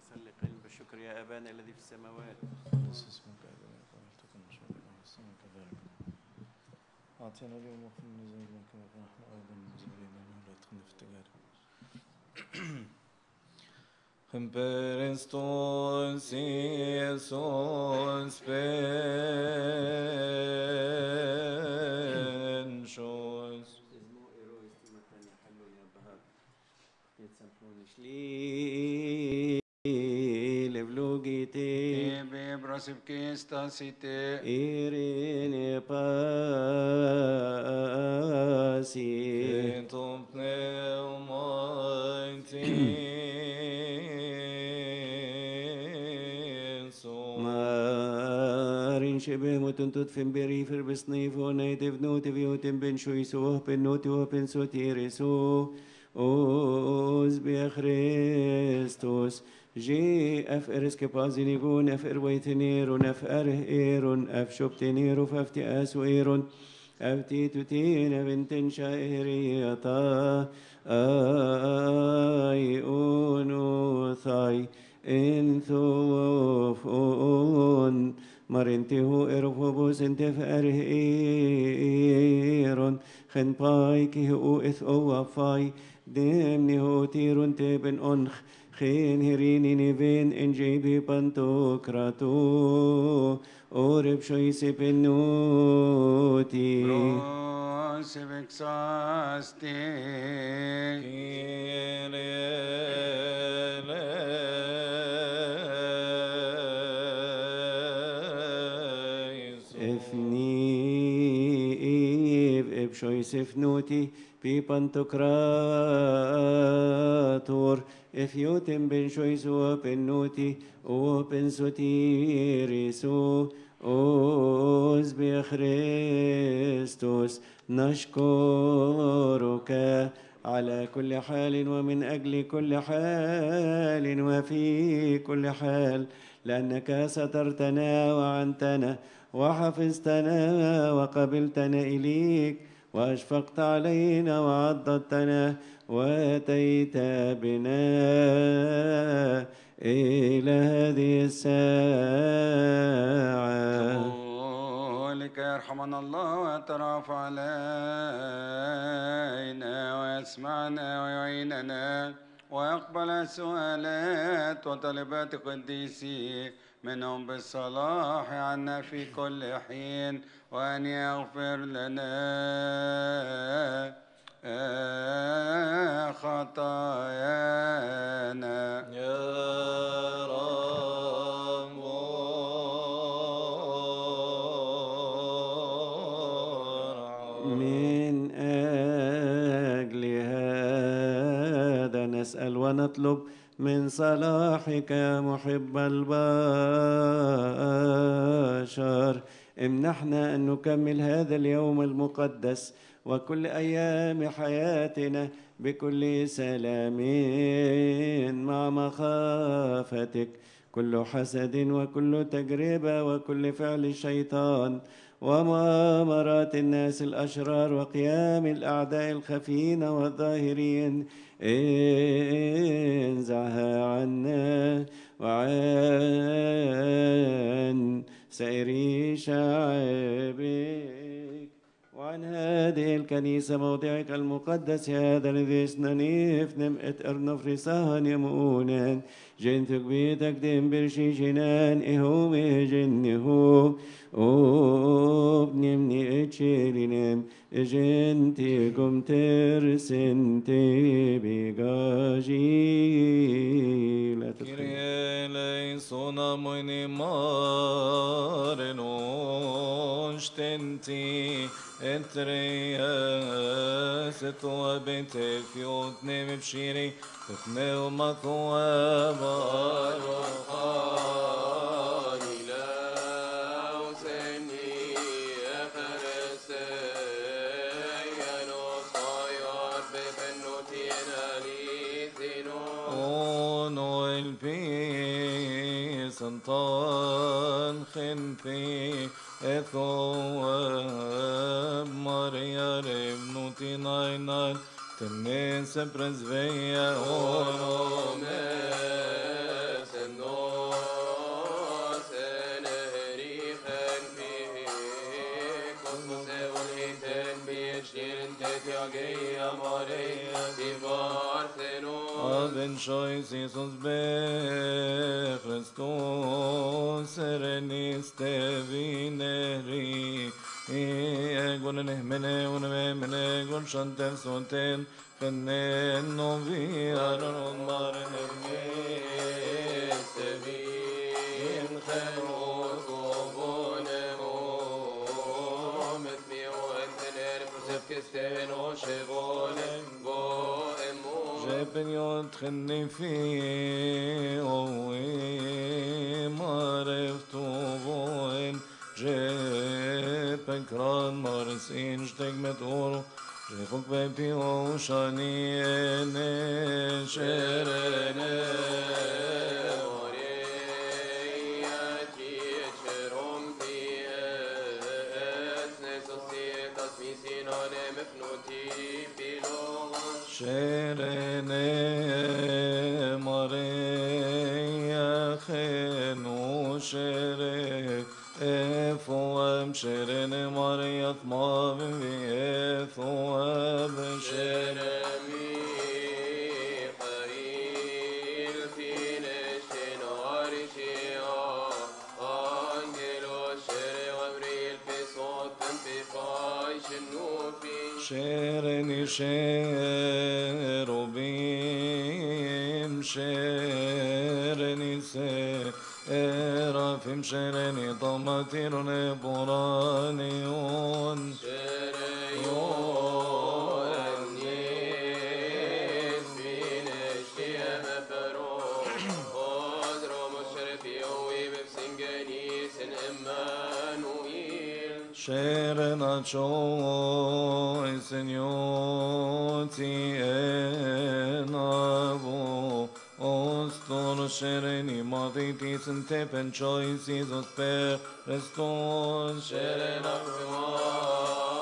مسلقين بالشكر يا أبانا الذي في السماوات قدس اسمك أبانا تكن مشيئتك في السماء كذلك أعطينا اليوم وخلنا زينا كما نحن أيضا مزيدين ولا تدخلنا في التجارب Christus Jesus pensos اسمه إيرو استيمة تانية حلو يا بهار يتسامحوني شلي لبلوجيتي Ebe prosipkistasite إيريني باسي Tom pneumatis مارين شبه متن تدفن بريفر بصنيف ونيتف نوتف يوتن بن شويسوه بن نوتي وبن سوتيرسو اوز بخريستوس جي اف ارس كبازينيغون اف ارويتنيرون اف اره ايرون اف شبتنيرو فافتي اسو ايرون افتي تتين بنتن شائريتا اي اونو ثاي انثوفون مرنته ارفوبوس انتف اره ايرون خن باي كي او اث او فاي دمني هو تيرون تبن انخ خين هريني نيفين ان جيبي بانتوكراتو اورب شويسي بنوتي prosipksaste افني اب شويسف نوتي بي بانتوكراتور اف يوتم بن شويس وبن نوتي وبن سوتيريسو اوز بخريستوس نشكرك على كل حال ومن أجل كل حال وفي كل حال لأنك سترتنا وعنتنا وحفظتنا وقبلتنا إليك وأشفقت علينا وعضدتنا وأتيت بنا إلى هذه الساعة لك يرحمنا الله ويترافع علينا ويسمعنا ويعيننا ويقبل سؤالات وطلبات قديسي منهم بالصلاح عنا في كل حين وأن يغفر لنا خطايانا يا رب من أجل هذا نسأل ونطلب من صلاحك يا محب البشر امنحنا أن نكمل هذا اليوم المقدس وكل أيام حياتنا بكل سلام مع مخافتك كل حسد وكل تجربة وكل فعل الشيطان ومؤامرات الناس الأشرار وقيام الأعداء الخفين والظاهرين انزعها عنا وعن سائر شعبك وعن هذه الكنيسة موضعك المقدس هذا الذي اسننيف نمئت ارنفرسان يمونان جنتك بيتك دم برشي جنان إهو جنهو وبنمني اتشيرينم جنتي قم ترسنتي بيجاجي لا تدخل Kyrie eleison amoni marenon stenti etreas et oabete fiot nem pshiri et pneuma Ono el pi santan khenti etho Maria revnuti nainan Tenne se prezveja ono Aben Shois Jesus be Christos Serenis Tevineri Egon nehmene unemene gon shantem soten Kenen novi aron maren Sevin chenot Jeben yot khnifi oe maref tovoen Jeben kran mares in steg met oro Jefok be pio shani ene sherene Sherene Maria Chenu Shere Efoem Sherene Maria Thmavim Efoem Shere Shereni Sherubim Shereni Se Erafim Shereni Tomatirune Boranion Sherena Choi Senyoti Enavo Ostor Shereni Matiti Sentepen Choi Sizos Per Reston Sherena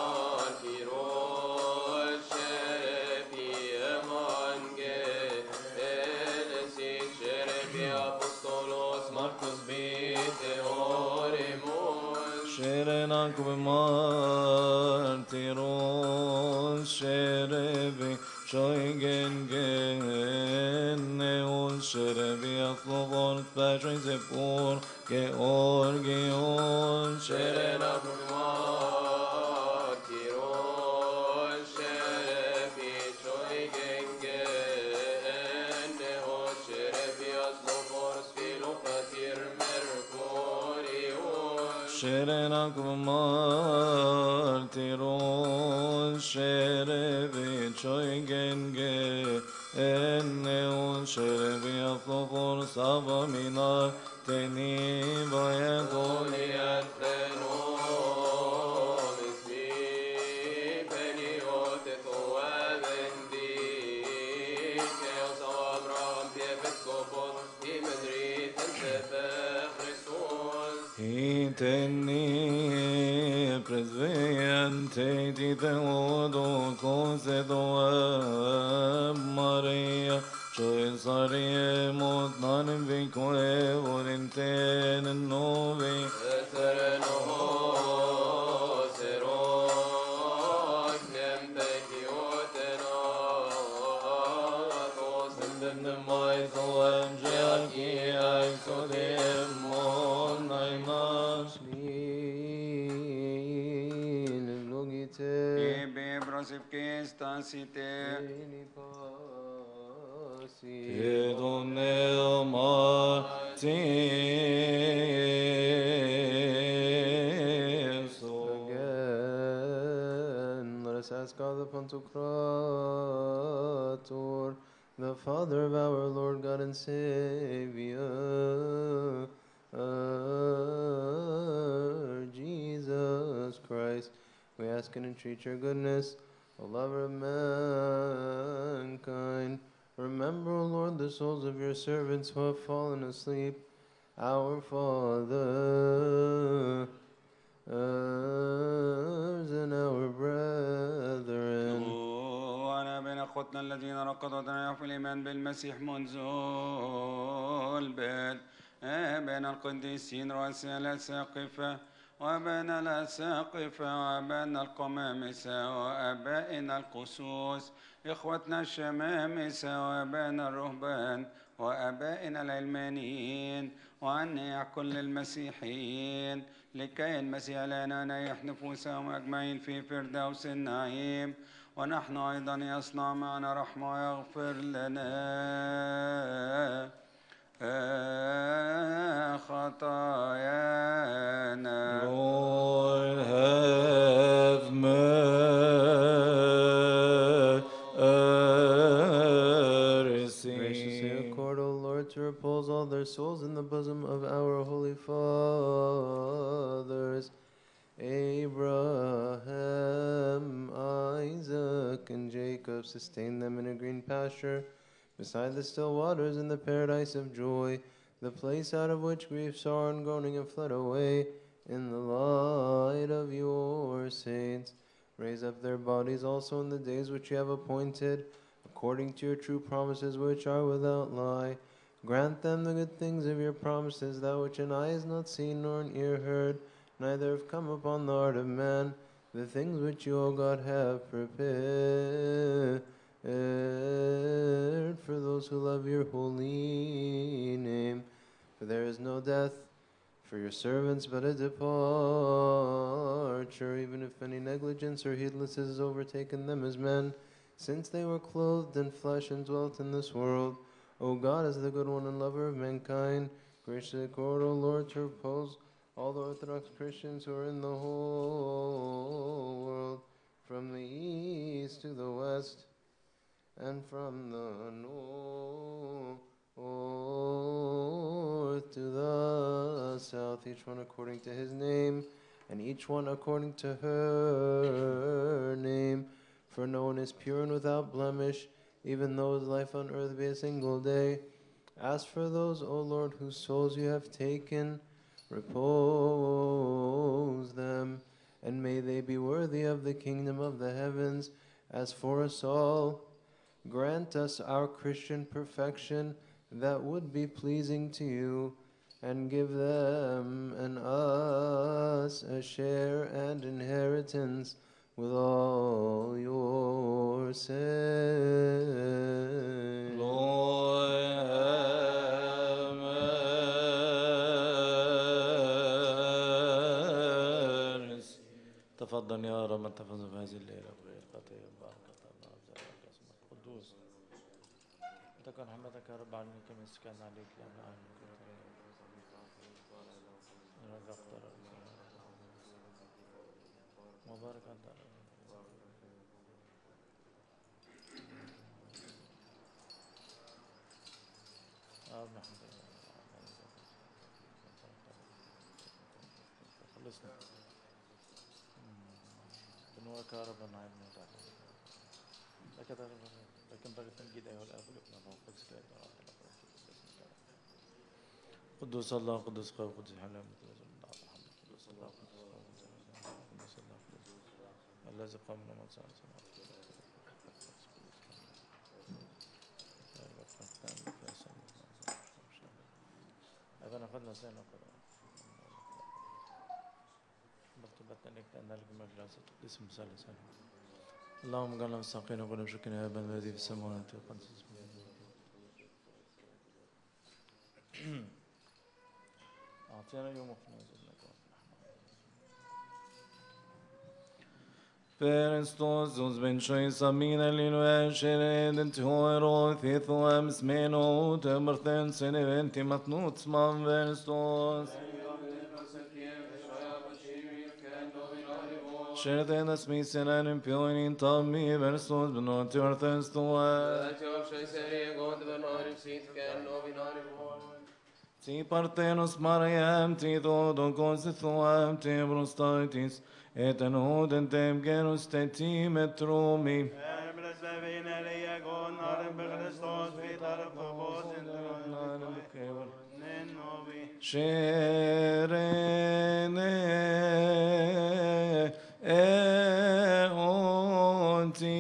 Marcos Sherena Kumartiron Sherebi Shoigen Gen Neon Sherebi Atlovon Patrin Zepur Georgion Sherena Sherena Kumartiron Sherebi Shoigen Gen Neon Sherebi Atlovon Sabamina Teni Vayagoni Teni presveante di Theodo cose doa Maria Cioè saremo non vi coevolente nove Mai soem jaki ai sodem mon ai nas Ebe brosipke stasite Again, let us ask God the Pantocrator, the Father of our Lord God and Savior, Jesus Christ. We ask and entreat your goodness, O lover of mankind. Remember, O Lord, the souls of your servants who have fallen asleep. Our Father and our brethren. وأنا بين أخوتنا الذين رقدوا في الإيمان بالمسيح منذ البدء بين القديسين رؤساء الأساقفة وأبانا الأساقفة وأبانا القمامسة وأبائنا القسوس إخوتنا الشمامسة وأبانا الرهبان وأبائنا العلمانيين وعن كل المسيحيين لكي المسيح لنا نيح نفوسهم أجمعين في فردوس النعيم ونحن أيضا يصنع معنا رحمة ويغفر لنا آه، خطايانا Lord, have mercy. Graciously accord, O Lord, to repose all their souls in the bosom of our holy fathers, Abraham, Isaac, and Jacob. Sustain them in a green pasture beside the still waters in the paradise of joy, the place out of which grief, sorrow, and groaning have fled away. In the light of your saints, raise up their bodies also in the days which you have appointed according to your true promises which are without lie. Grant them the good things of your promises, that which an eye has not seen nor an ear heard, neither have come upon the heart of man, the things which you, O God, have prepared for those who love your holy name. For there is no death for your servants, but a departure, even if any negligence or heedlessness has overtaken them as men since they were clothed in flesh and dwelt in this world. O God, as the good one and lover of mankind, graciously accord, O Lord, to repose all the Orthodox Christians who are in the whole world, from the east to the west, and from the north to the south, each one according to his name, and each one according to her name. For no one is pure and without blemish, even though his life on earth be a single day. As for those, O Lord, whose souls you have taken, repose them, and may they be worthy of the kingdom of the heavens. As for us all, grant us our Christian perfection that would be pleasing to you, and give them and us a share and inheritance with all your saints. Lord, have mercy. تفضل يا رب تفضل في هذه الليلة بغير خطية بركة الله وزارك اسمك قدوس تكن حمدك يا رب العالمين كما استكان عليك يا رب العالمين مبارك أنت آمين خلصنا بنوك يا رب نعيم نتعلم لك لكن بغيت نجد أيها الآب والابن والروح القدس لا إله إلا الله قدوس الله قدوس قوي قدوس حلال قدوس الله قدوس الله قدوس قدوس الله قدوس الذي قام من الموت سنة أبانا أخذنا سنة قرآن مرتبتنا لك أن لك مجلس اسم ثالثا اللهم قال مستقينا وقل مشكنا يا ابن الذي في السماوات والقدس أعطينا اليوم وقتنا Kristus hos benskjøysa mine linuæsjer den tår og thithom smeno tømmerten sin event i matnot sman verstos. Skjerten as misen er en pjøyn in tam i verstos benot tørten stoa. Ti partenos Mariam, ti todo consithuam, ti brostaitis, et en hoden tem genus te ti metrumi. Hermes vevine liagon arem Christos vitar phobos in nen novi. Sherene e onti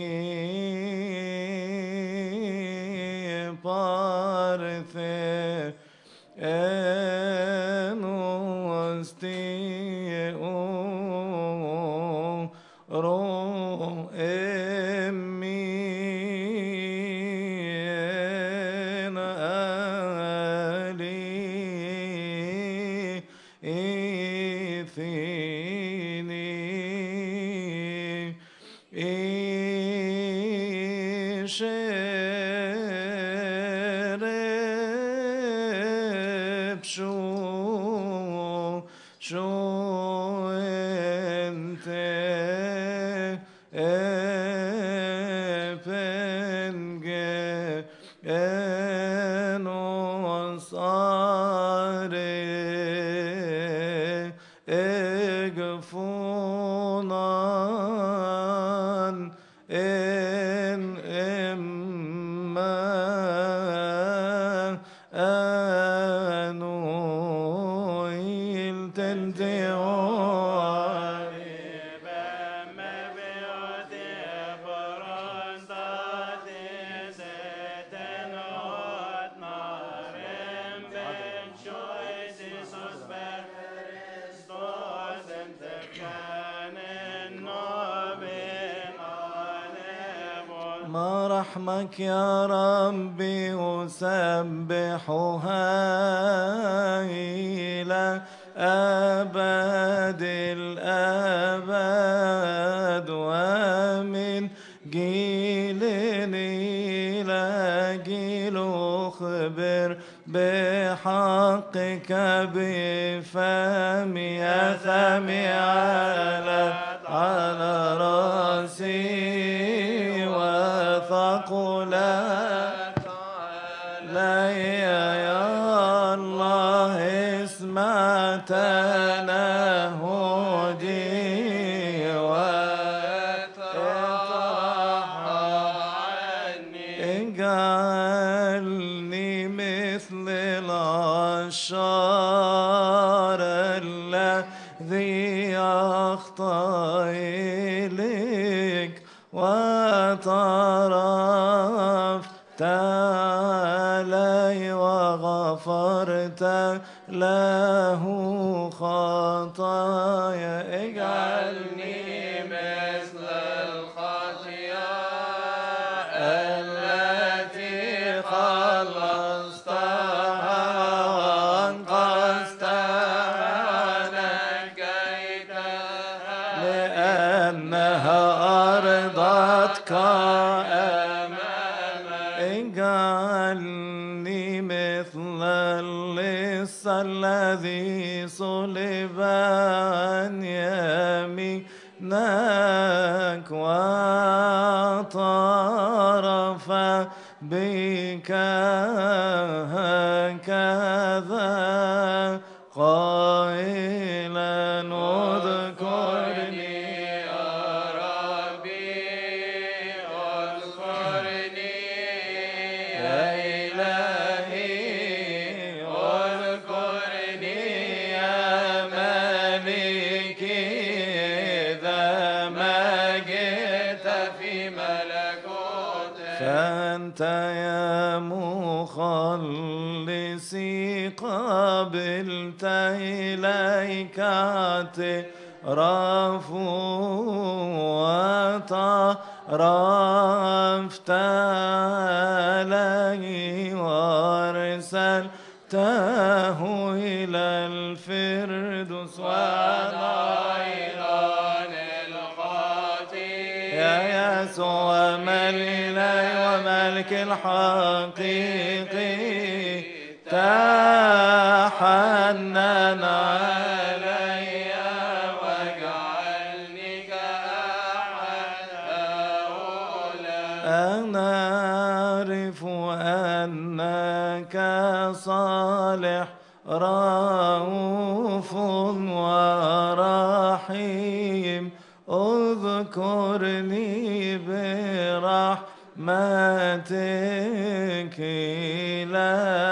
parthe enosti شو انت ابنجي انو صاري اقفونان ان اما انو التنتيواني ما رحمك يا ربي وسبحها إلى أبد الأبد ومن جيل إلى جيل أخبر بحقك بفمي أثمي على على راسي وثقلت لا يا الله اسمع تنهدي واترح عني اجعلني مثل العشار الذي أخطأ إليك وطرفت علي وغفرت له خطايا اجعلني مثل الخطيئة التي خلصتها وانقذتها نجيتها لأنها أرضتك أمامك اجعلني مثل اللص الذي صلب عن يمينك واعترف بك هكذا قائلا اذكرني يا ربي اذكرني يا إلهي اذكرني يا ملكي إذا ما جئت في ملكوتك فأنت يا مخلصي قبلت إليك اعتراف وطرفت علي وارسلته إلى الفردوس ونيران الخطيئة يا يسوع ملك وملك الحقيقي تحنن علي واجعلني كأحد هؤلاء أنا أعرف أنك صالح رؤوف ورحيم اذكرني برحمتك إلى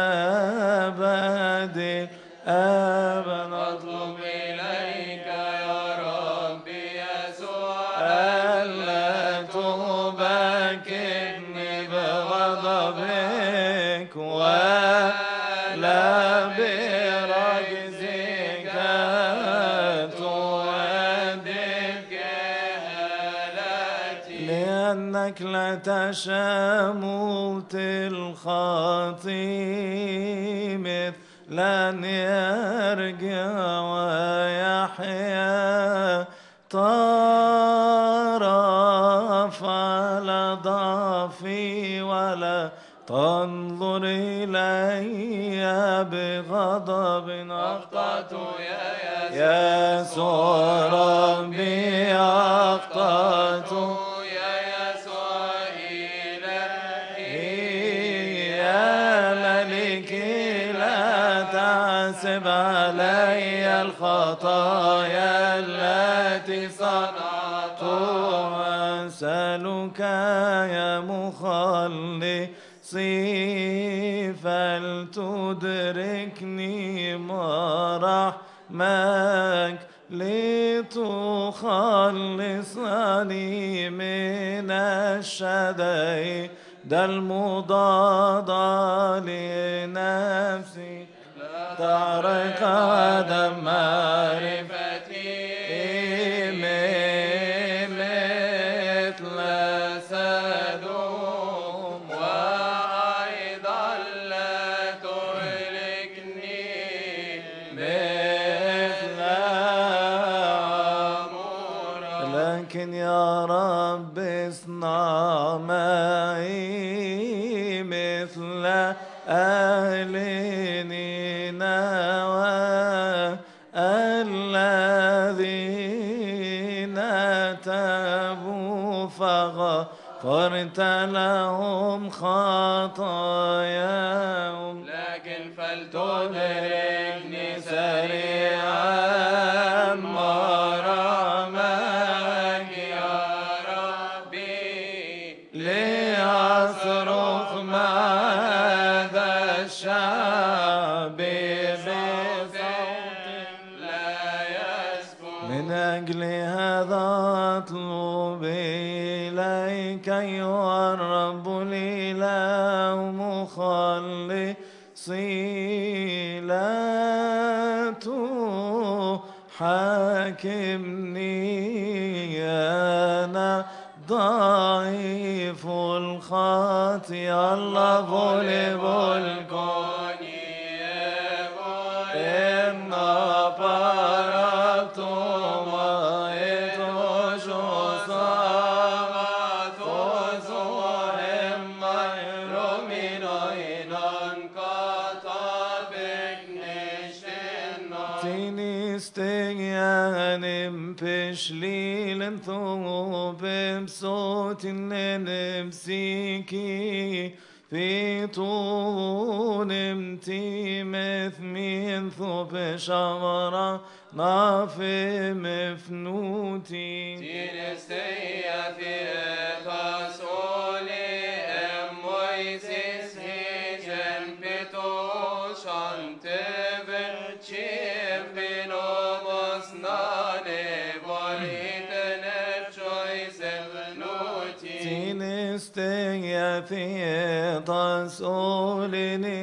أبد أبد أطلب إليك يا ربي يسوع ألا تبكتني بغضبك ولا برجزك تؤدب جهالتي لأنك لا تشمت الخطي مثل أن يرجع ويحيا طرف على ضعفي ولا تنظر إلي بغضب أخطأت يا يسوع ربي أخطأت يا ملكي لا تحسب علي الخطايا التي صنعتها أسألك يا مخلصي فلتدركني مرحمك لتخلصني من الشدائد المضادة لنفسي تعرق دم معرفتي مثل سدوم وأيضا لا تهلكني مثل عمورة لكن يا رب اصنع معي مثل أهل نينوى الذين تابوا فغفرت لهم خطاياهم لكن فلتدركني سريعا مرامك يا ربي لأصرخ مع هذا الشعب بصوت لا يسكن من أجل هذا أطلب إليك أيها الرب الإله مخلصي لا تحاكمني أنا ضعيف الخاطئ الله غلب الكون إن فرقت وإتوش صامت وزور ميرومين Tini stegjanim pishlilen thobem sotin nenem siki Fitonim timeth min thobe shamara nafe mefnuti Tinesteia fietas oli em Moises higen pitos anteven chivin omos nane voliten efchois evnuti Tinesteia fietas olini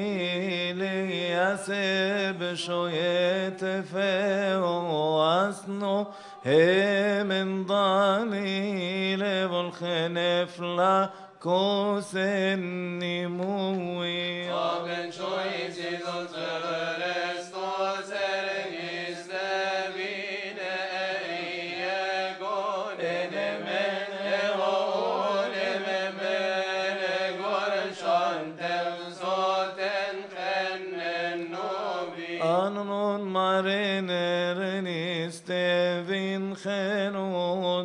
liyaseb shoyet feo asno hemen dani levol khenef la kosen nimui Aben chois izos verestos ergis devine eiegon enemen eon ememen egor shantem soten chennen novi Anon mariner nistevin khenu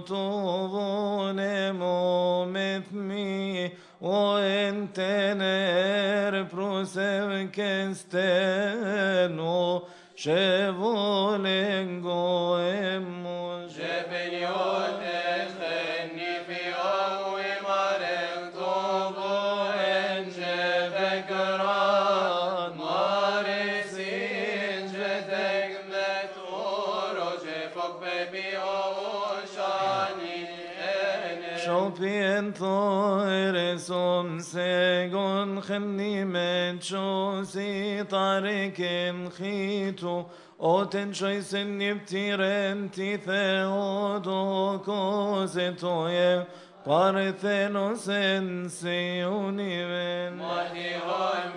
tuvone met mi o entener prosev kesteno chevolengo emos Jebeniot echeni fi owi marem tobo en jebekran marisin jetek met oro jefok bebi o shani ene Shopien thoire son segon khni men chosi tariken khitu oten shoysen niptiren ti theodo kosetoye parthenos en seuniven Mahihon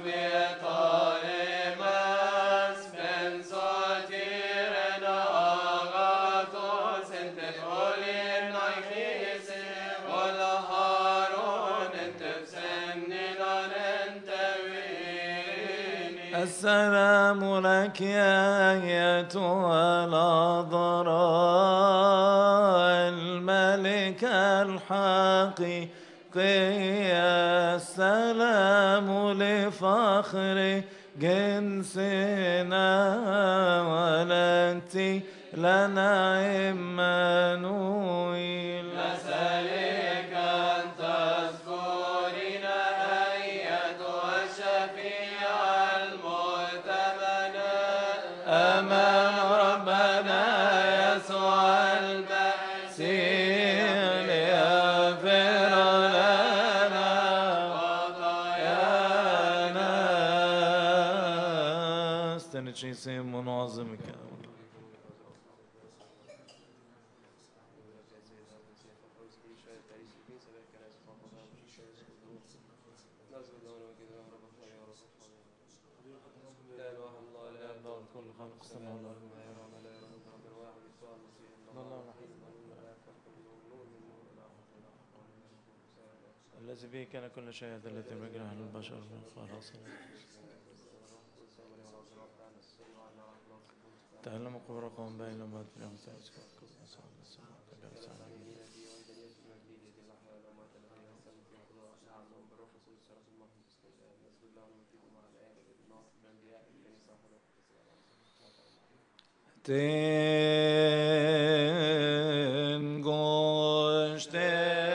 vietalemas ben sotiren agatos en tefolin aichis wala haron en tefsenin aren السلام لك يا أيتها العذراء الملكة الحقيقية السلام لفخر جنسنا ولدت لنا عمانويل نسألك أن تذكرنا أيتها الشفيعة المؤتمنة أمام ربنا يسوع المسيح ليغفر لنا خطايانا استنى شيء منظمك كل خلق السماوات الذي به كان كل شيء هذا الذي مجرى عن البشر من خلاص تعلم قبركم بين ما في Den goste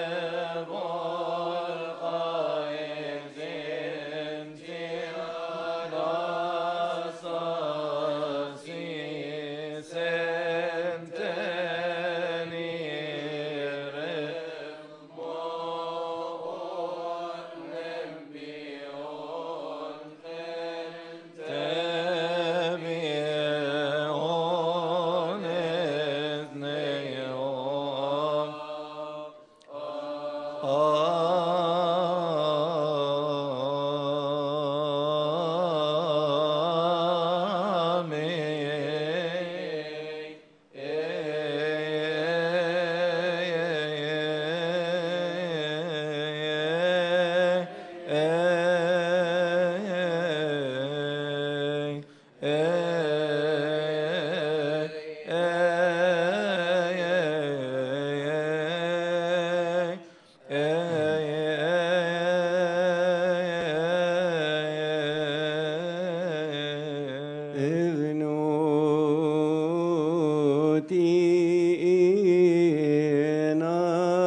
ابنوتينا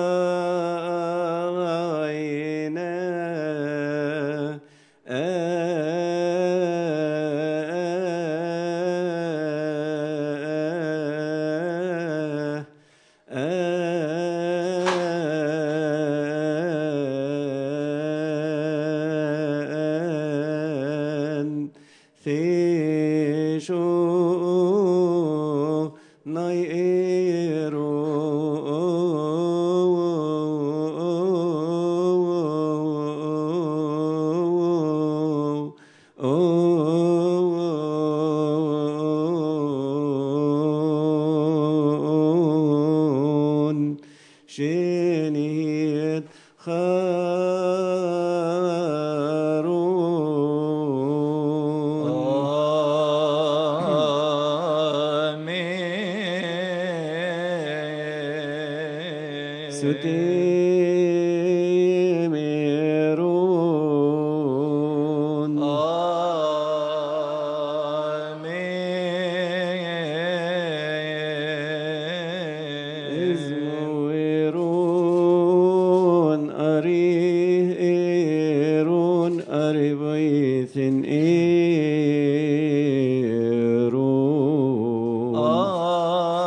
عينا an Thisho nairo شنيد خارون ستمرون إزمويرون أريرون أريبيث إيرون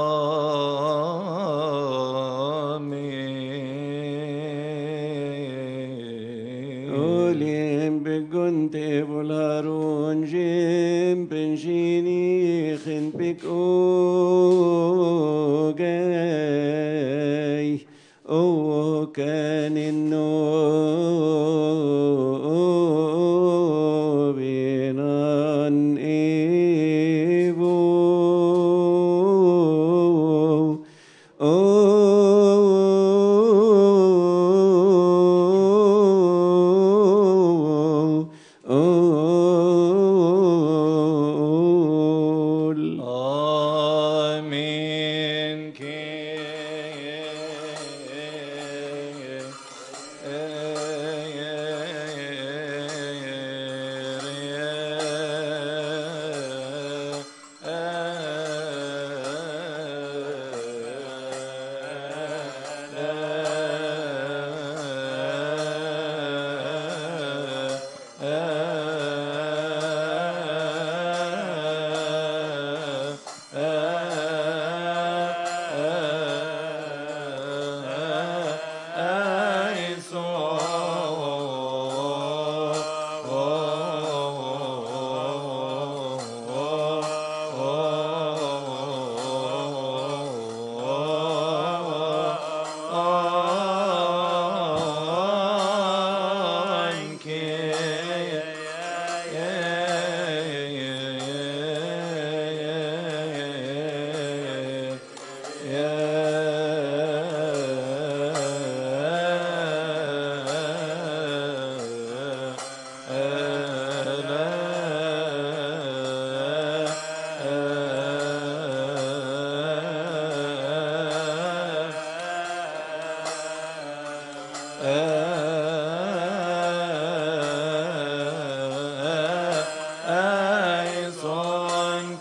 أوليم بقنت بولارون جيم بنجيني خن بك أوغاي أو كان النو بينان إيبو Oh, oh, Aison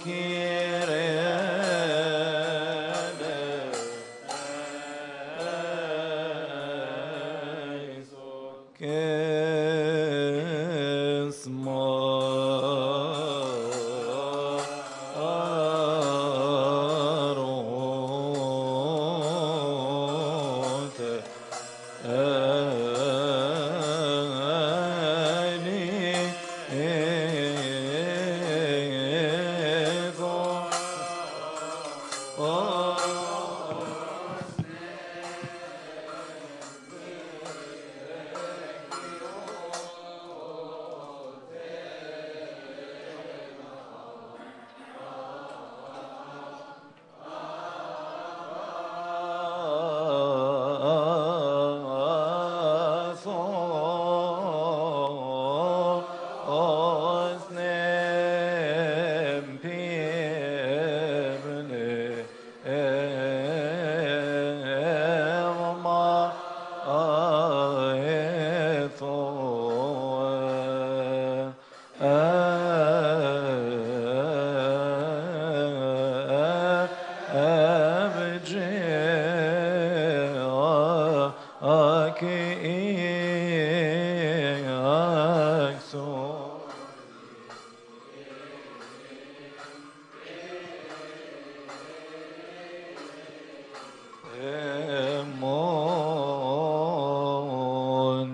Mon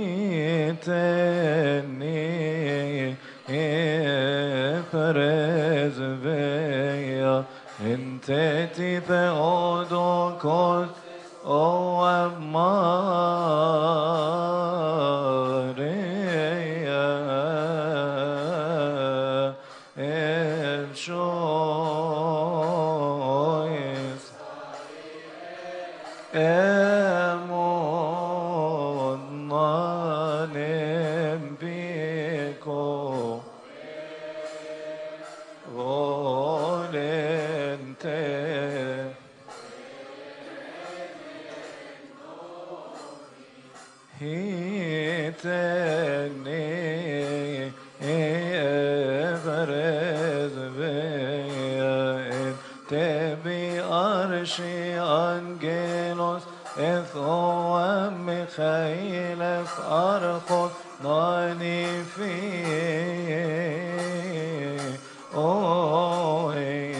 hiteni presveia inteti theodokos o Maria et shois Emon manem biko volente hiteni everez veya tebi arşi angelos ethom Michaelef archot nani fi o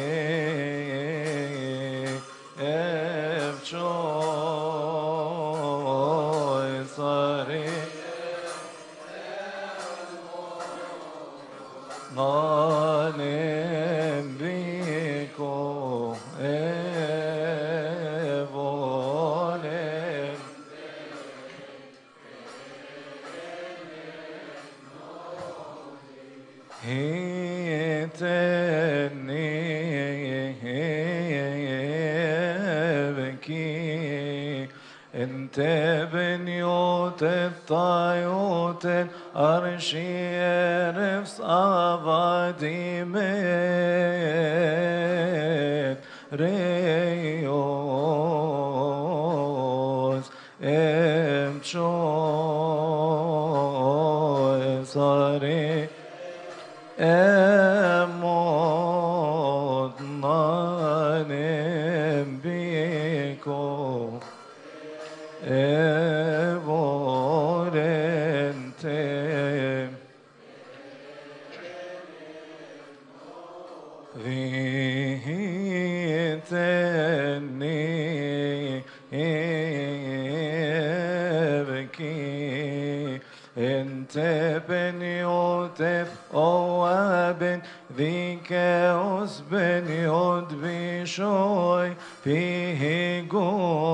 efchoy sari Nanem biko evonem Hiteni evki Ente ben yotet tayotet arşi erefs avadimet reyos emçoy sari emot nanem biko evolente Vihiteni evki ente ben yotef oaben vikeos ben yod vishoy pihigo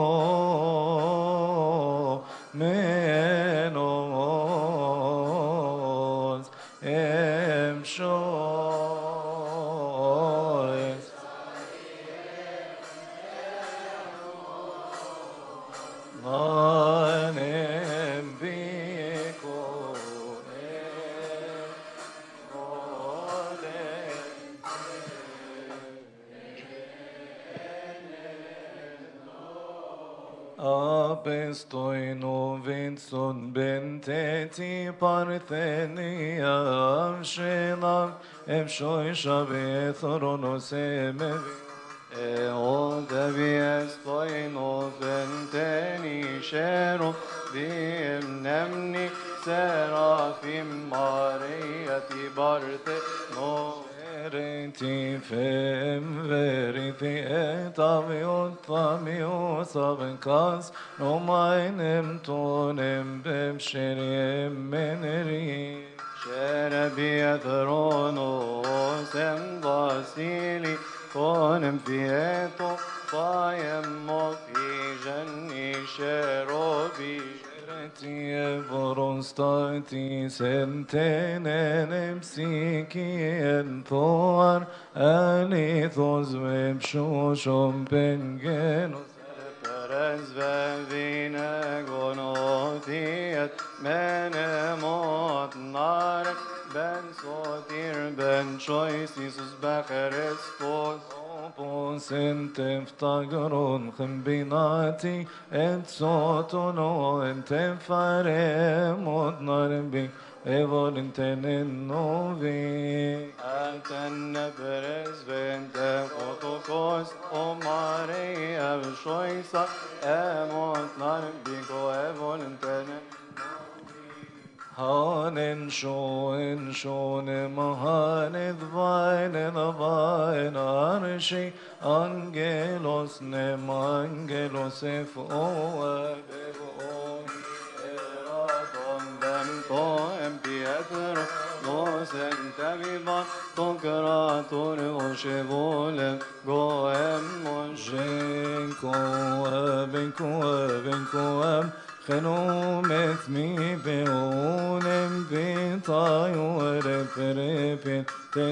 menos emshoy Manem biko Apestoino Vinson Benteti Parthenia Avshilam Evshoi Shavi Thoronos Emevi Eo devies toino venteni shero Vim nemni serafim Mariati barte no Veriti fem veriti et aviot famios avkas no mainem tonem bem sheriem meneri Şerebiye thronos em vasili Konem fieto Fayem mo fi jenni sherobi Veriti vorostati sentenen psikien thoar alithos vebshoshom pengenos Perez ve vine gonotiyet menemot narek ben sotir ben chois Isus becherestos Opos enteftagoron chimbinati et sotono entefare mod narbi evol intenen novi. Alten perez vente fotokos o mare ev choisa emot narbiko evolentene Hanen shoen shonem hanen vainen vain arshi angelos nem angelos ef o ef o Eraton vento em pietro Nos entaviva tokratur oshevolem goem moshe Jenko ben ko ben ko خنومت می بونم بطايو رفرفن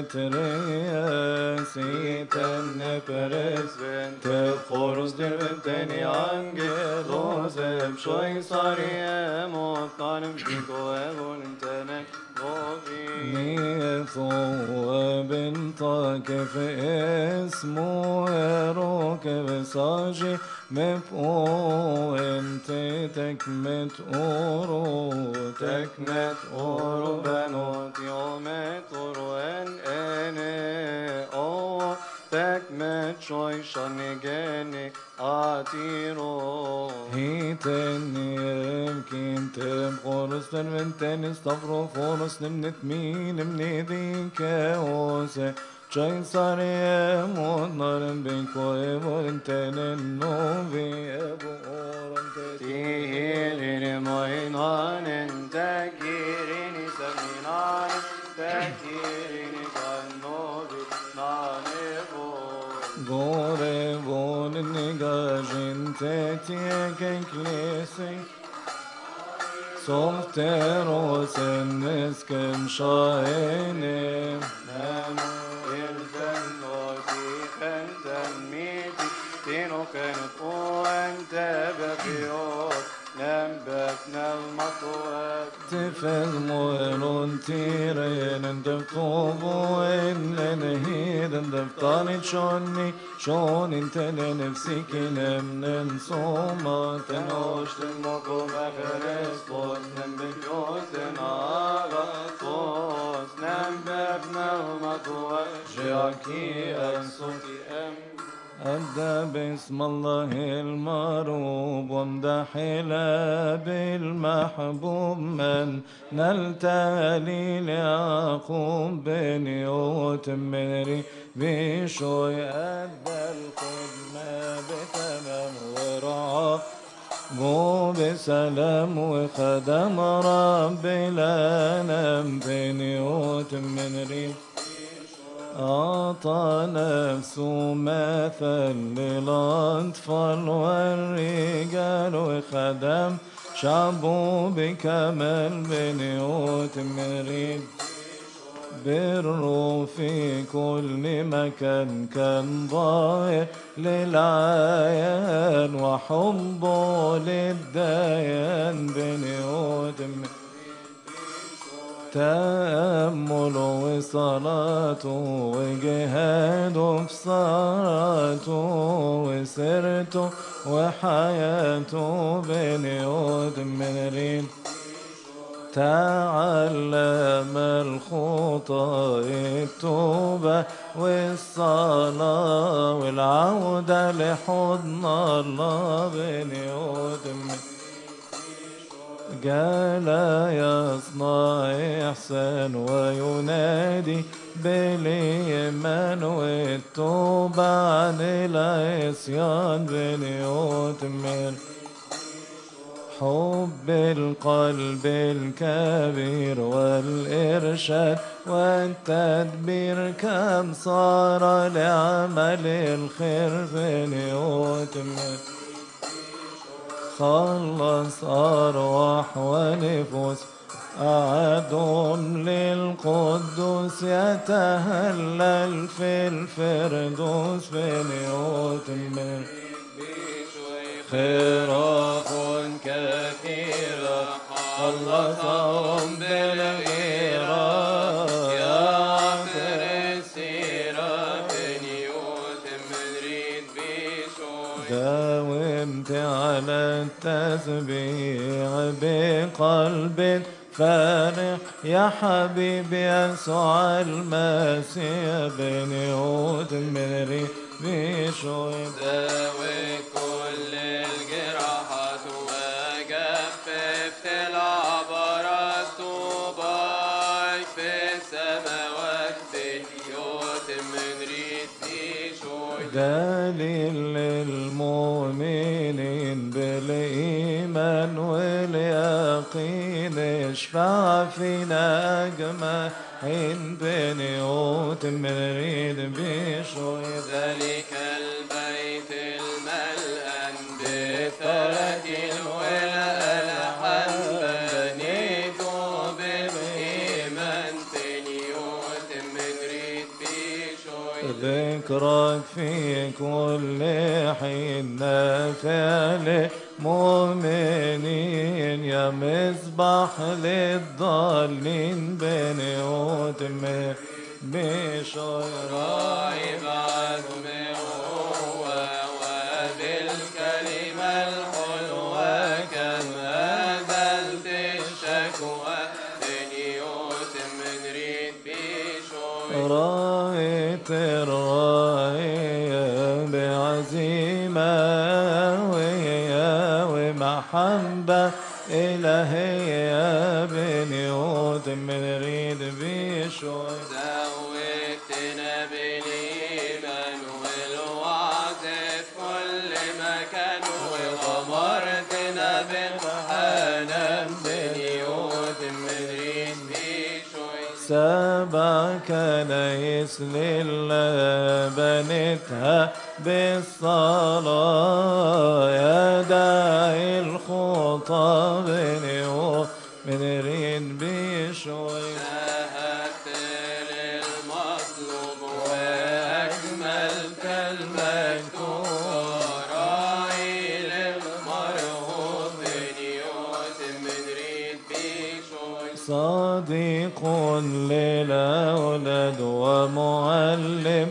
تتريسيتن نبرز تخورز در بنتني angelos em Shoy sariem o tanem piko evolentene govi نيثو بنتك في اسمه روك بساجي مفقو انت تكمت اورو Tekmet oru benot yomet oru en ene o Tekmet shoy shanigeni atiro هيتني يمكن تبقرس تنفنتن استفرو فورس نمنت مين من ذيك اوسه Çay sarıya modların bin koy volintenen novi ebu oran teti Tihirin moinanen tekirini seminanen Tekirini kannovi nanevo Gore vonin negajin tetiye kenklesi Solteros en esken şahenem Nemo irten noti khenten miti Tino khenet o ente befiot Nem befnel matuet تفز مويرون تيرين دفتوبو إن لنهيد دفتاني شوني شون انت لنفسك نمن صوما تنوش Noshten moko becherestos Nem befiot agathos Nem befnel matuet Sheaki exoti em أبدأ باسم الله المروب وامدح بالمحبوب من نلتالي ليعقوب بن يوتمري بشوي أدى الخدمة بتمام ورعاه مو بسلام وخدم رب العالم بن يوتمري أعطى نفسه مثل للأطفال والرجال وخدم شعبه بكمال بنيوت مريد بره في كل مكان كان ضايع للعيان وحبه للديان بنيوت مريد تأمل وصلاة وجهاد في صلاة وسرت وحياة بين يود من رين تعلم الخطى التوبة والصلاة والعودة لحضن الله بين يود من قال يصنع إحسان وينادي بالإيمان والتوبة عن العصيان بنيوت من حب القلب الكبير والإرشاد والتدبير كم صار لعمل الخير بنيوت من خلص أرواح ونفوس أعدهم للقدوس يتهلل في الفردوس في نيوت من خراف كثيرة خلصهم بالغيرة يا عبر السيرة في نيوت مدريد بشوي داومت على التسبيح بقلب فارح يا حبيبي يسوع المسيح بنيوت مدريد بشوي داوي كل الجراحات وجففت العبرات طوباي في السماوات بنيوت من ريد بشوي دليل للمؤمنين بالإيمان واليقين اشفع فينا أجمعين بنيوت مريد بشوي ذلك البيت الملأن بالتراتيل والألحان بنيته بالإيمان بنيوت من ريد بشوي ذكرك في كل حين نافع للمؤمنين يا مصباح للضالين بنيوت من بشوي راعي بعزمه هو وبالكلمة الحلوة كم أزلت الشكوى بنيوت من ريد بشوي رايت الراية بعزيمة ويا ومحبة إلهية بنيوت من ريد بشوي زودتنا بالإيمان والوعد في كل مكان وغمرتنا بالحنان بنيوت من ريد بشوي سبع كنايس لله بنتها بالصلاة يا داعي الخطى بنيوت من ريد بشوي شاهدت للمطلوب وأجملت المذكور راعي للمرهوب بنيوت من ريد بشوي صديق للأولاد ومعلم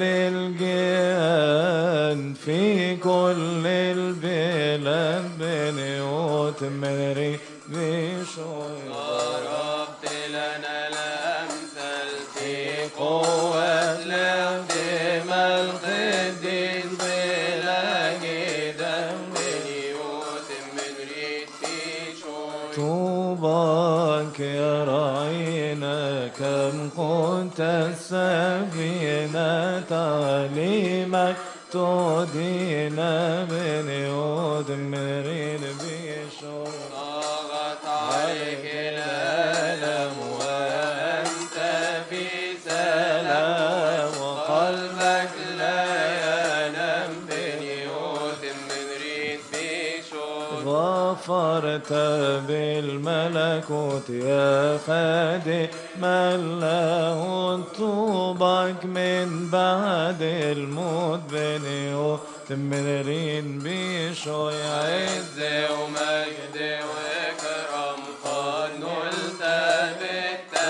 للجيران في كل البلاد بنيوت مري بشوي ضربت لنا الأمثال في قوة لخدم القديس بلا جدام بنيوت من ريد بشوي طوباك يا رعينا كم كنت السفينة تعليمك تودينا بنيود مريد بشوي ضاغت عليك الألم وأنت في سلام وقلبك لا ينام بنيوت من ريد بشوي ظفرت بالملكوت يا خادم من له طوبك من بعد الموت بنيوت مرين بشوي عز عز ومجد وإكرام قد نلت بالتسبيح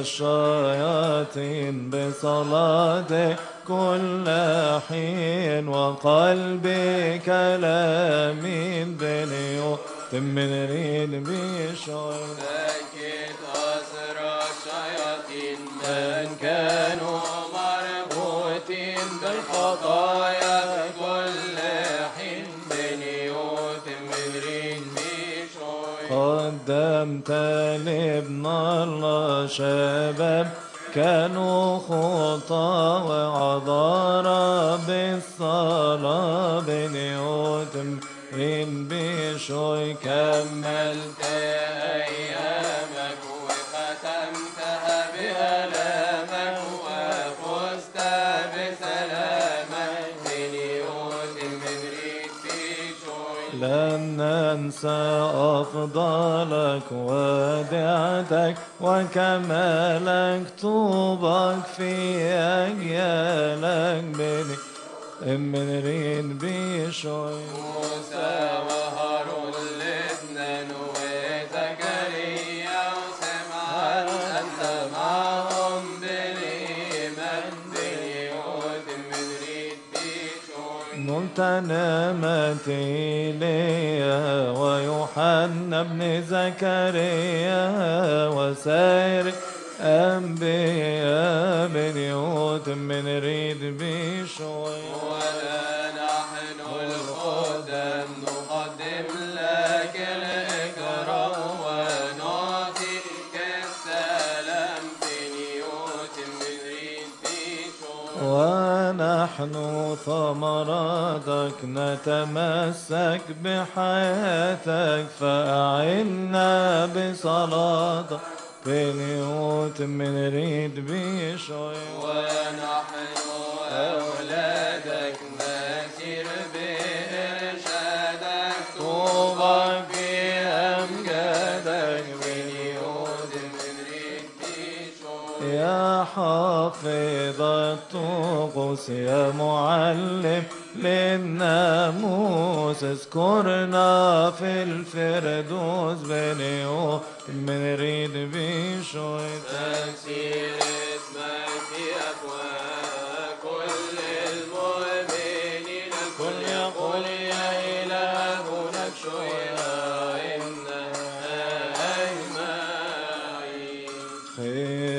الشياطين بصلاة كل حين وقلبي كلامين بنيو من رين بشوي سكت أسرى الشياطين من كانوا مربوطين بالخطايا كل حين بنيوت من رين بشوي قدمت لابن الله شباب كانوا خطى وعذارى بالصلاة بنيوت من بشوي كملت كملت أيامك وختمتها بألامك وفزت بسلامك بنيوت من ريت بشوي لن ننسى أفضالك ودعتك وكمالك طوبك في أجيالك بني من رين بشوي موسى وهارون الاثنين وزكريا وسمعان أنت معهم بالإيمان بنيوت من ريت بشوي نلت نعمة إيليا ويوحنا بن زكريا وسائر أنبياء بنيوت من ريد بشوي ولا نحن الخدم نقدم لك الإكرام ونعطيك السلام في نيوت من ريت بشوي ونحن ثمراتك نتمسك بحياتك فأعنا بصلاتك بنيوت من ريد بشوي ونحن أولادك نسير بإرشادك طوبى في أمجادك بنيوت من ريت بشوي يا حافظ الطقوس يا معلم للناموس اذكرنا في الفردوس بنيو من ريد بشوي تكسير اسمك في أفواه كل المؤمنين الكل يقول يا إلهنا شوية إنها أجمعين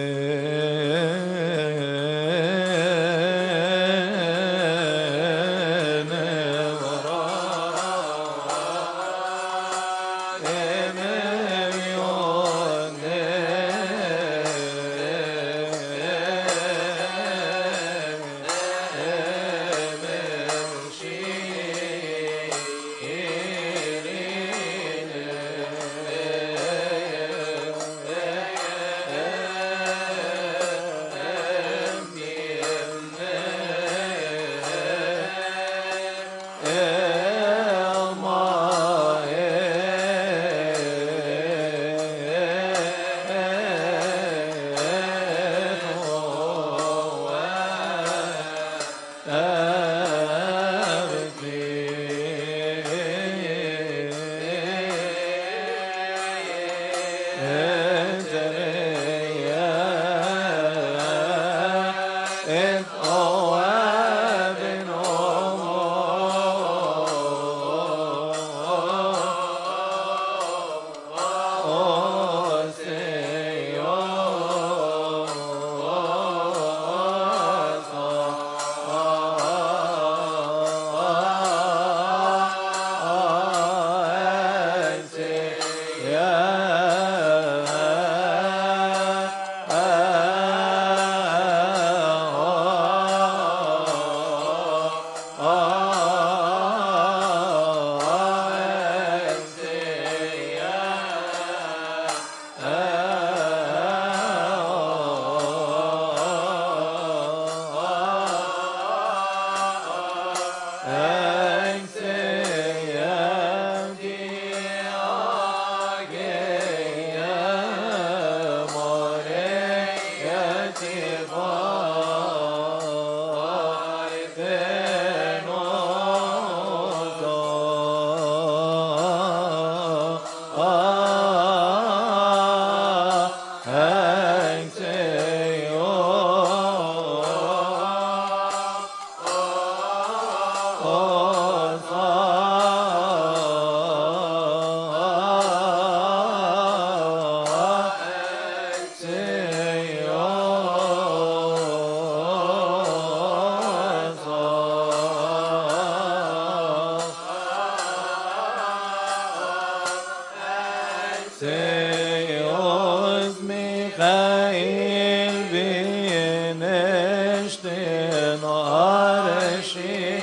خير Seos Michael Bienestein Areshi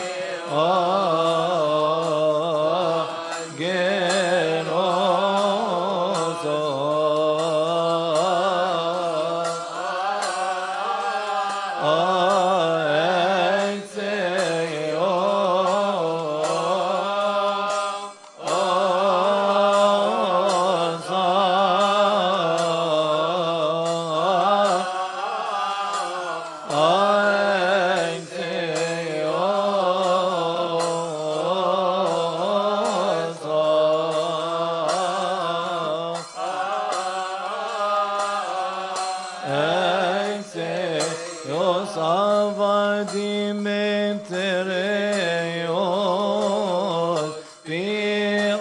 Dimitreos في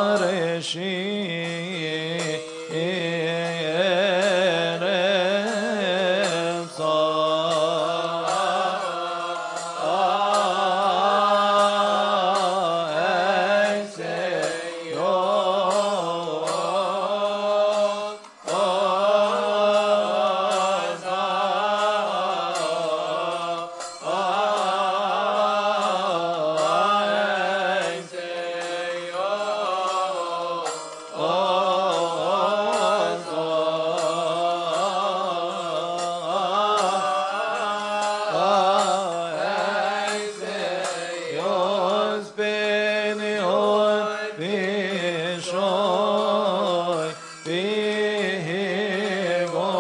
Dios benio bishoi bihigo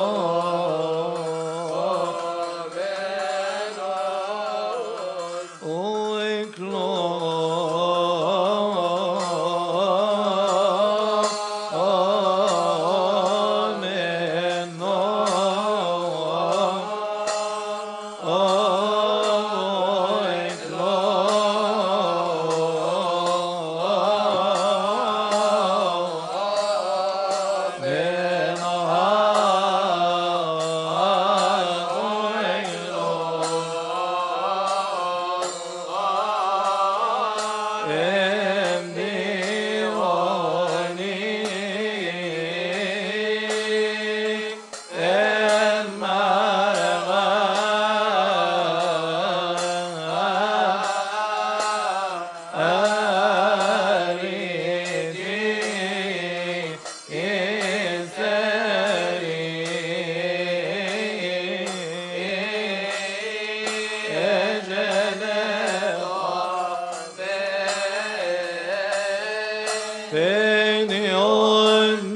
Benion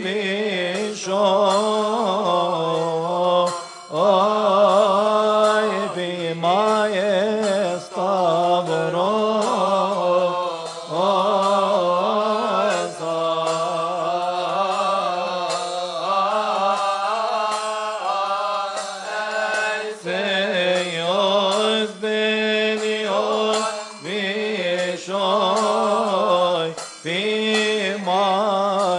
Misho Oy Bima Estavro Señor Benion Mishoy Bima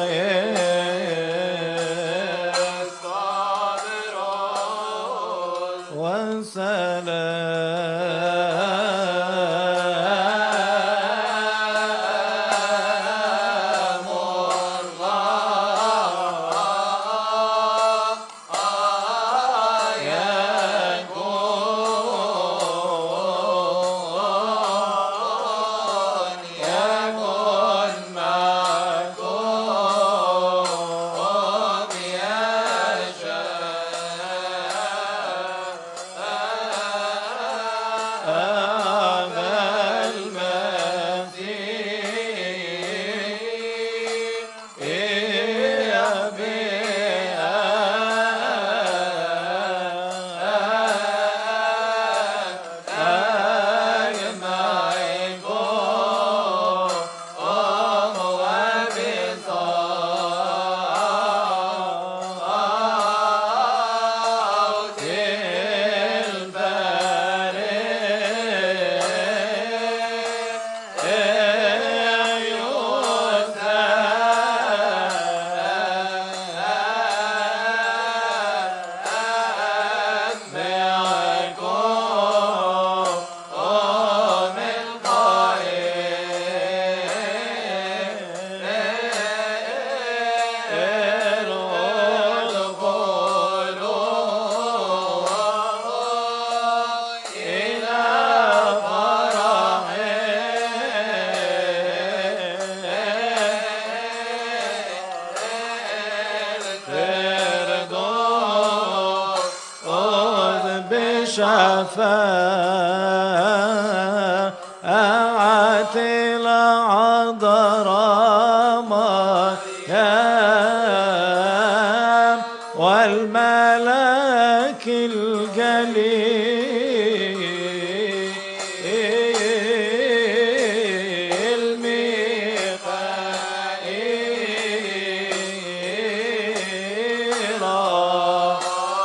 وسلام يكون شفاعة العذراء مريم والملك الجليل ميخائيل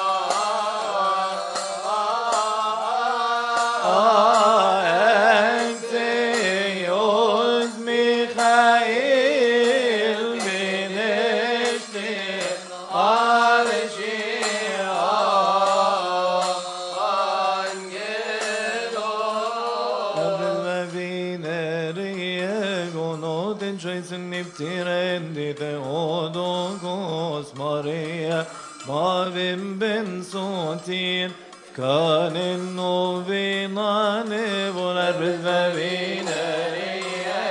أنتيوس ميخائيل من Abel vineriye gonoten çaysın niptiren di Theodokos Maria Mavim ben sotir Kanin novinane volar bezve vineriye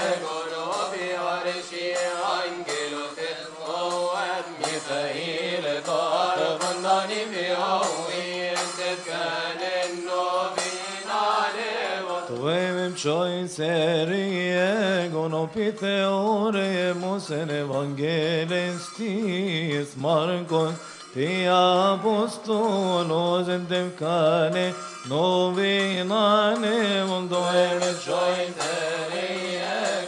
Michael Tarvandani Tuem choy serie gonopite ore mosen evangelistis Marcos Pi apostolos en devcane novinane mondo em choy serie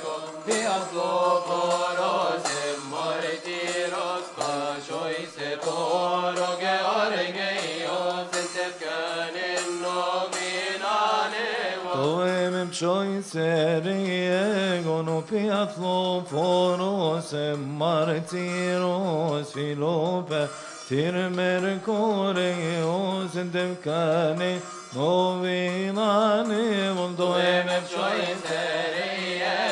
Toem choy serie gonopiatlo foros martiros filope tirmer koreos en devcane novinane mondo em choy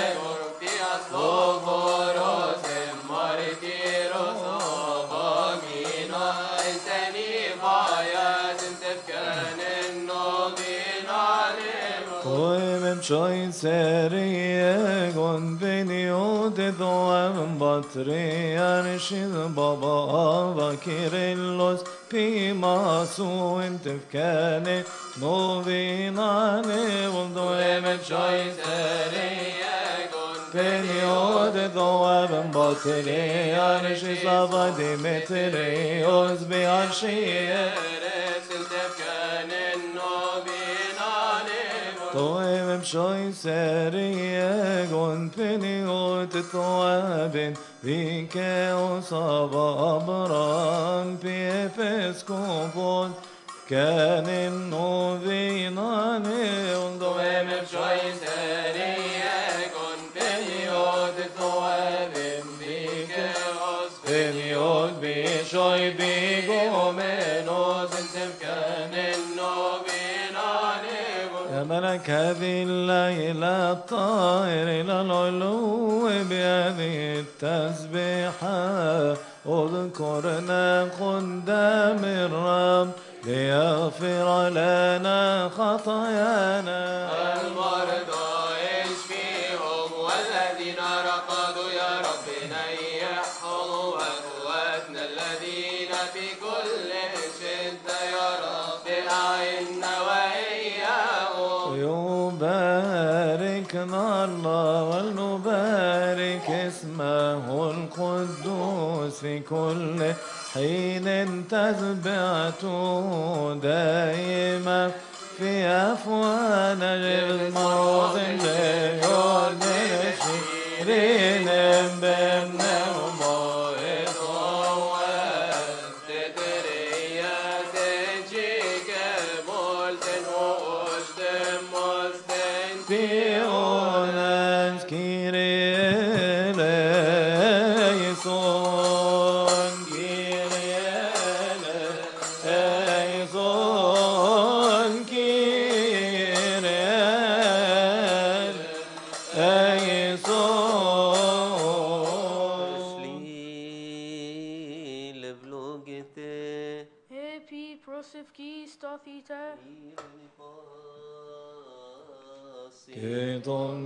Toem choy serie gon benio de doem patriarchis baba ava kirillos pimasu en tefkane novinane voldoem choy serie benio de doem patriarchis baba demetrios bearchie طويم شوي سرية قن بنيوت ثوابن بيك وصاب أبرام بيفسكوبون كان النوبيناني وضويم شوي سرية قن بنيوت ثوابن بيك بنيوت بشوي بيقومنوس انت كان النوبيناني يا ملك هذه الليلة الطائر إلى العلو بهذه التسبيحة اذكرنا قدام الرب ليغفر لنا خطايانا المرضى اشفيهم والذين رقدوا يا رب نيحهم واخواتنا الذين في كل شدة يا رب أعنا وإياهم يباركنا الله ولنبارك اسمه القدوس في كل حين تتبعته دائما في أفوانا للمرض الليون شيرين بينهم Pionas Kyrie eleison, Kyrie eleison, Kyrie eleison. Sli levlogete Epi prosevki stathite. Que ton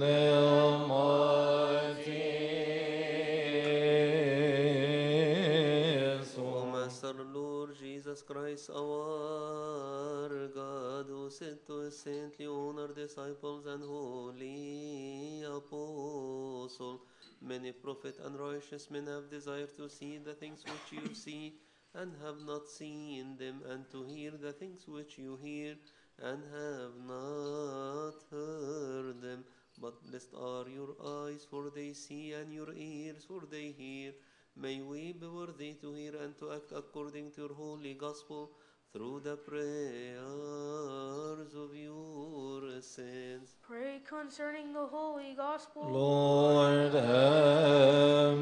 O Master Lord Jesus Christ, our God, sent to his saintly honor disciples and holy apostle. Many prophet and righteous men have desired to see the things which you see and have not seen them, and to hear the things which you hear and have not heard them. But blessed are your eyes, for they see, and your ears, for they hear. May we be worthy to hear and to act according to your holy gospel through the prayers of your saints. Pray concerning the holy gospel. Lord, have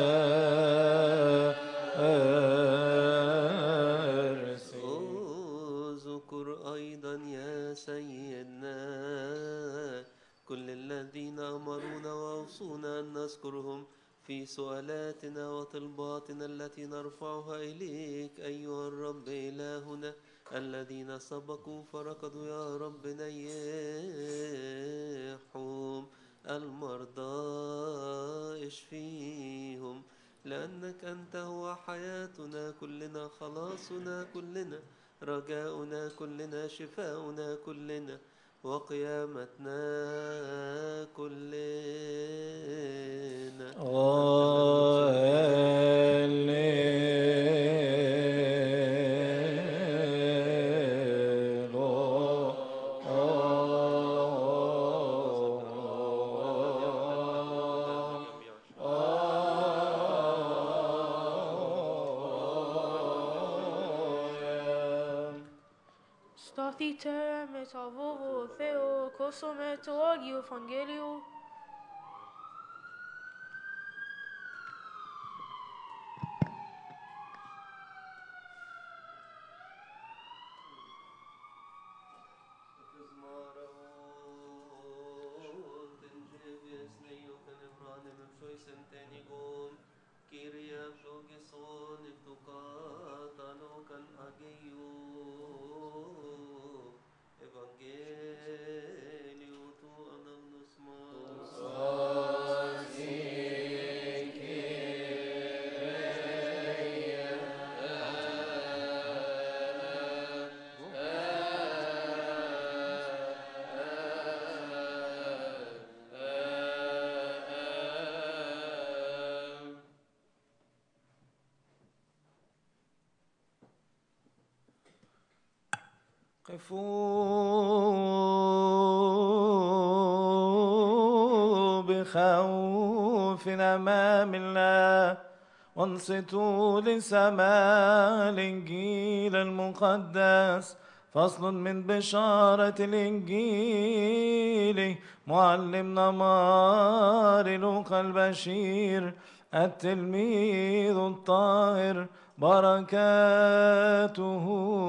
mercy. اذكر أيضا يا سيدنا كل الذين أمرونا وأوصونا أن نذكرهم في سؤالاتنا وطلباتنا التي نرفعها إليك أيها الرب إلهنا الذين سبقوا فركضوا يا رب نيحهم المرضى اشفيهم لأنك أنت هو حياتنا كلنا خلاصنا كلنا رجاؤنا كلنا شفاؤنا كلنا وقيامتنا كلنا Stathite metavovo theo kosometo agio evangelio. Kyria flogeson iftukatanokan ageyo Evangelio tu anagnos قفوا بخوف أمام الله وانصتوا لسماع الإنجيل المقدس فصل من بشارة الإنجيل معلمنا مار لوقا البشير التلميذ الطاهر بركاته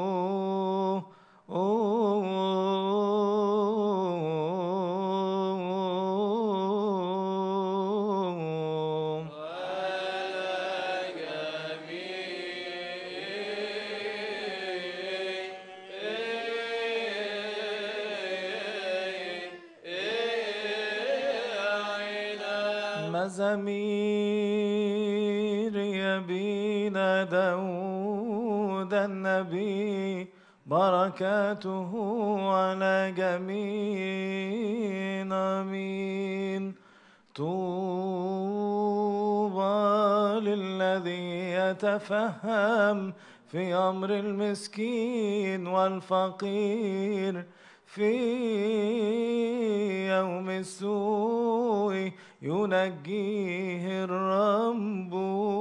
مزامير يبينا داود النبي بركاته على جميع آمين طوبى للذي يتفهم في أمر المسكين والفقير في يوم السوء ينجيه الرب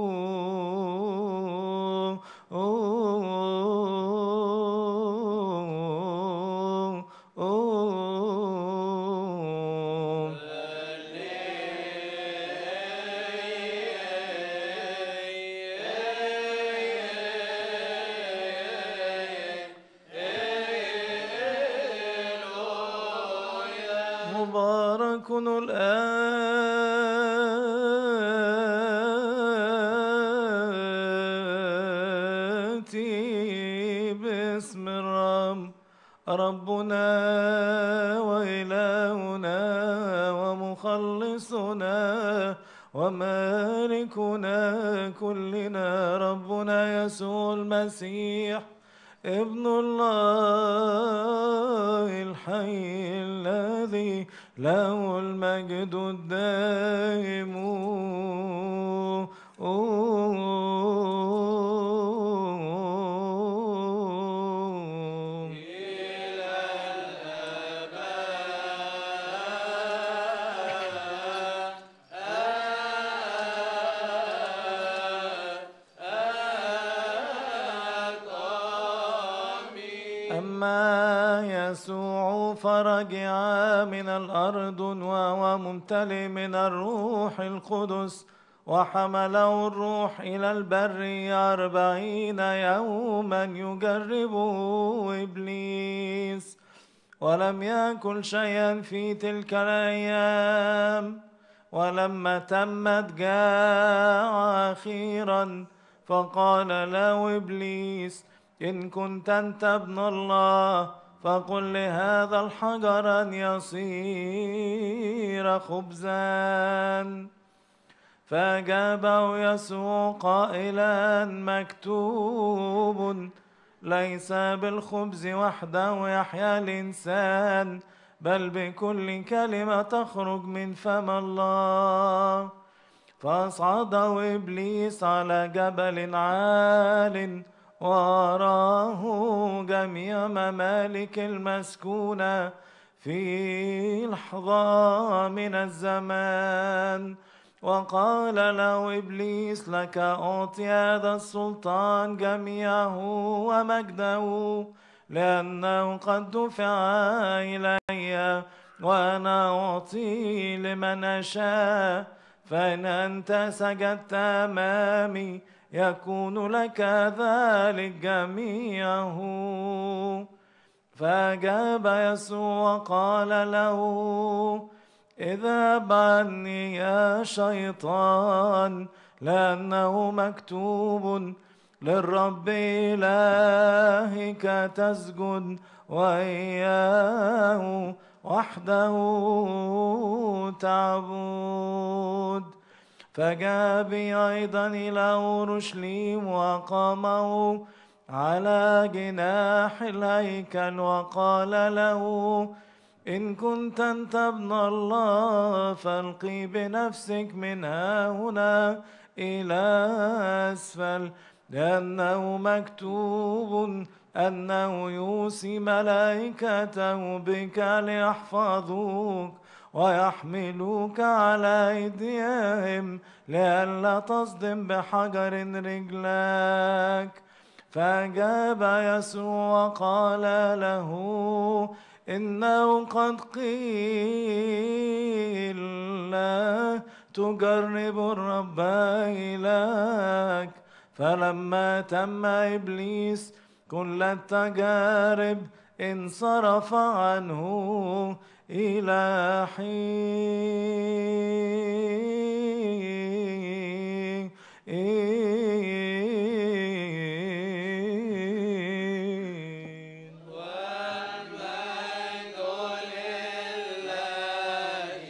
مبارك الآتي باسم الرب ربنا وإلهنا ومخلصنا ومالكنا كلنا ربنا يسوع المسيح ابن الله الحي الذي له المجد الدائم أما يسوع فرجع من الأرض وهو ممتلئ من الروح القدس وحمله الروح إلى البر أربعين يوما يجربه إبليس ولم يأكل شيئا في تلك الأيام ولما تمت جاع أخيرا فقال له إبليس إن كنت أنت ابن الله فقل لهذا الحجر أن يصير خبزا فأجابه يسوع قائلا مكتوب ليس بالخبز وحده يحيا الإنسان بل بكل كلمة تخرج من فم الله فأصعده إبليس على جبل عال وأراه جميع ممالك المسكونة في لحظة من الزمان وقال له إبليس لك أعطي هذا السلطان جميعه ومجده لأنه قد دفع إلي وأنا أعطي لمن أشاء فإن أنت سجدت أمامي يكون لك ذلك جميعه فأجاب يسوع وقال له اذهب عني يا شيطان لأنه مكتوب للرب إلهك تسجد وإياه وحده تعبد فجاء بي أيضا إلى أورشليم وأقامه على جناح الهيكل وقال له إن كنت أنت ابن الله فالقي بنفسك من ها هنا إلى أسفل لأنه مكتوب أنه يوصي ملائكته بك ليحفظوك ويحملوك على أيديهم لئلا تصدم بحجر رجلك فأجاب يسوع وقال له إنه قد قيل لا تجرب الرب إلهك فلما تم إبليس كل التجارب انصرف عنه إلى حين والمجد لله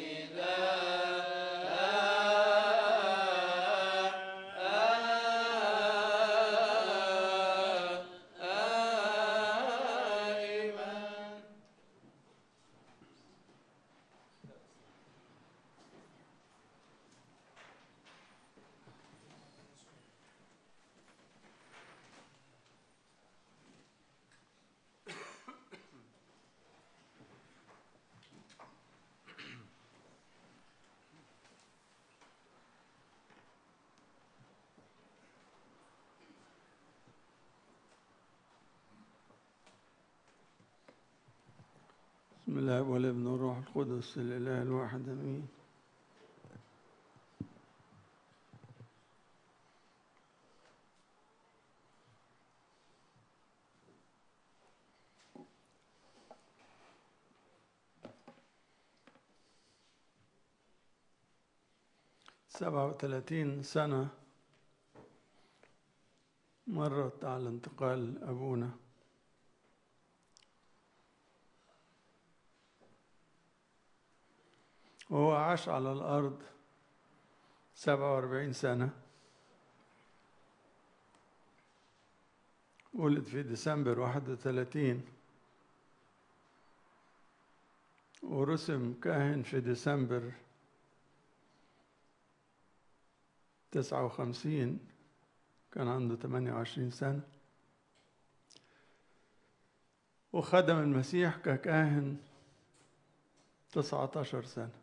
دائما بسم الله والابن والروح القدس الإله الواحد أمين سبعة وثلاثين سنة مرت على انتقال أبونا وهو عاش على الأرض سبعة وأربعين سنة ولد في ديسمبر 31 ورسم كاهن في ديسمبر 59 كان عنده 28 سنة وخدم المسيح ككاهن 19 سنة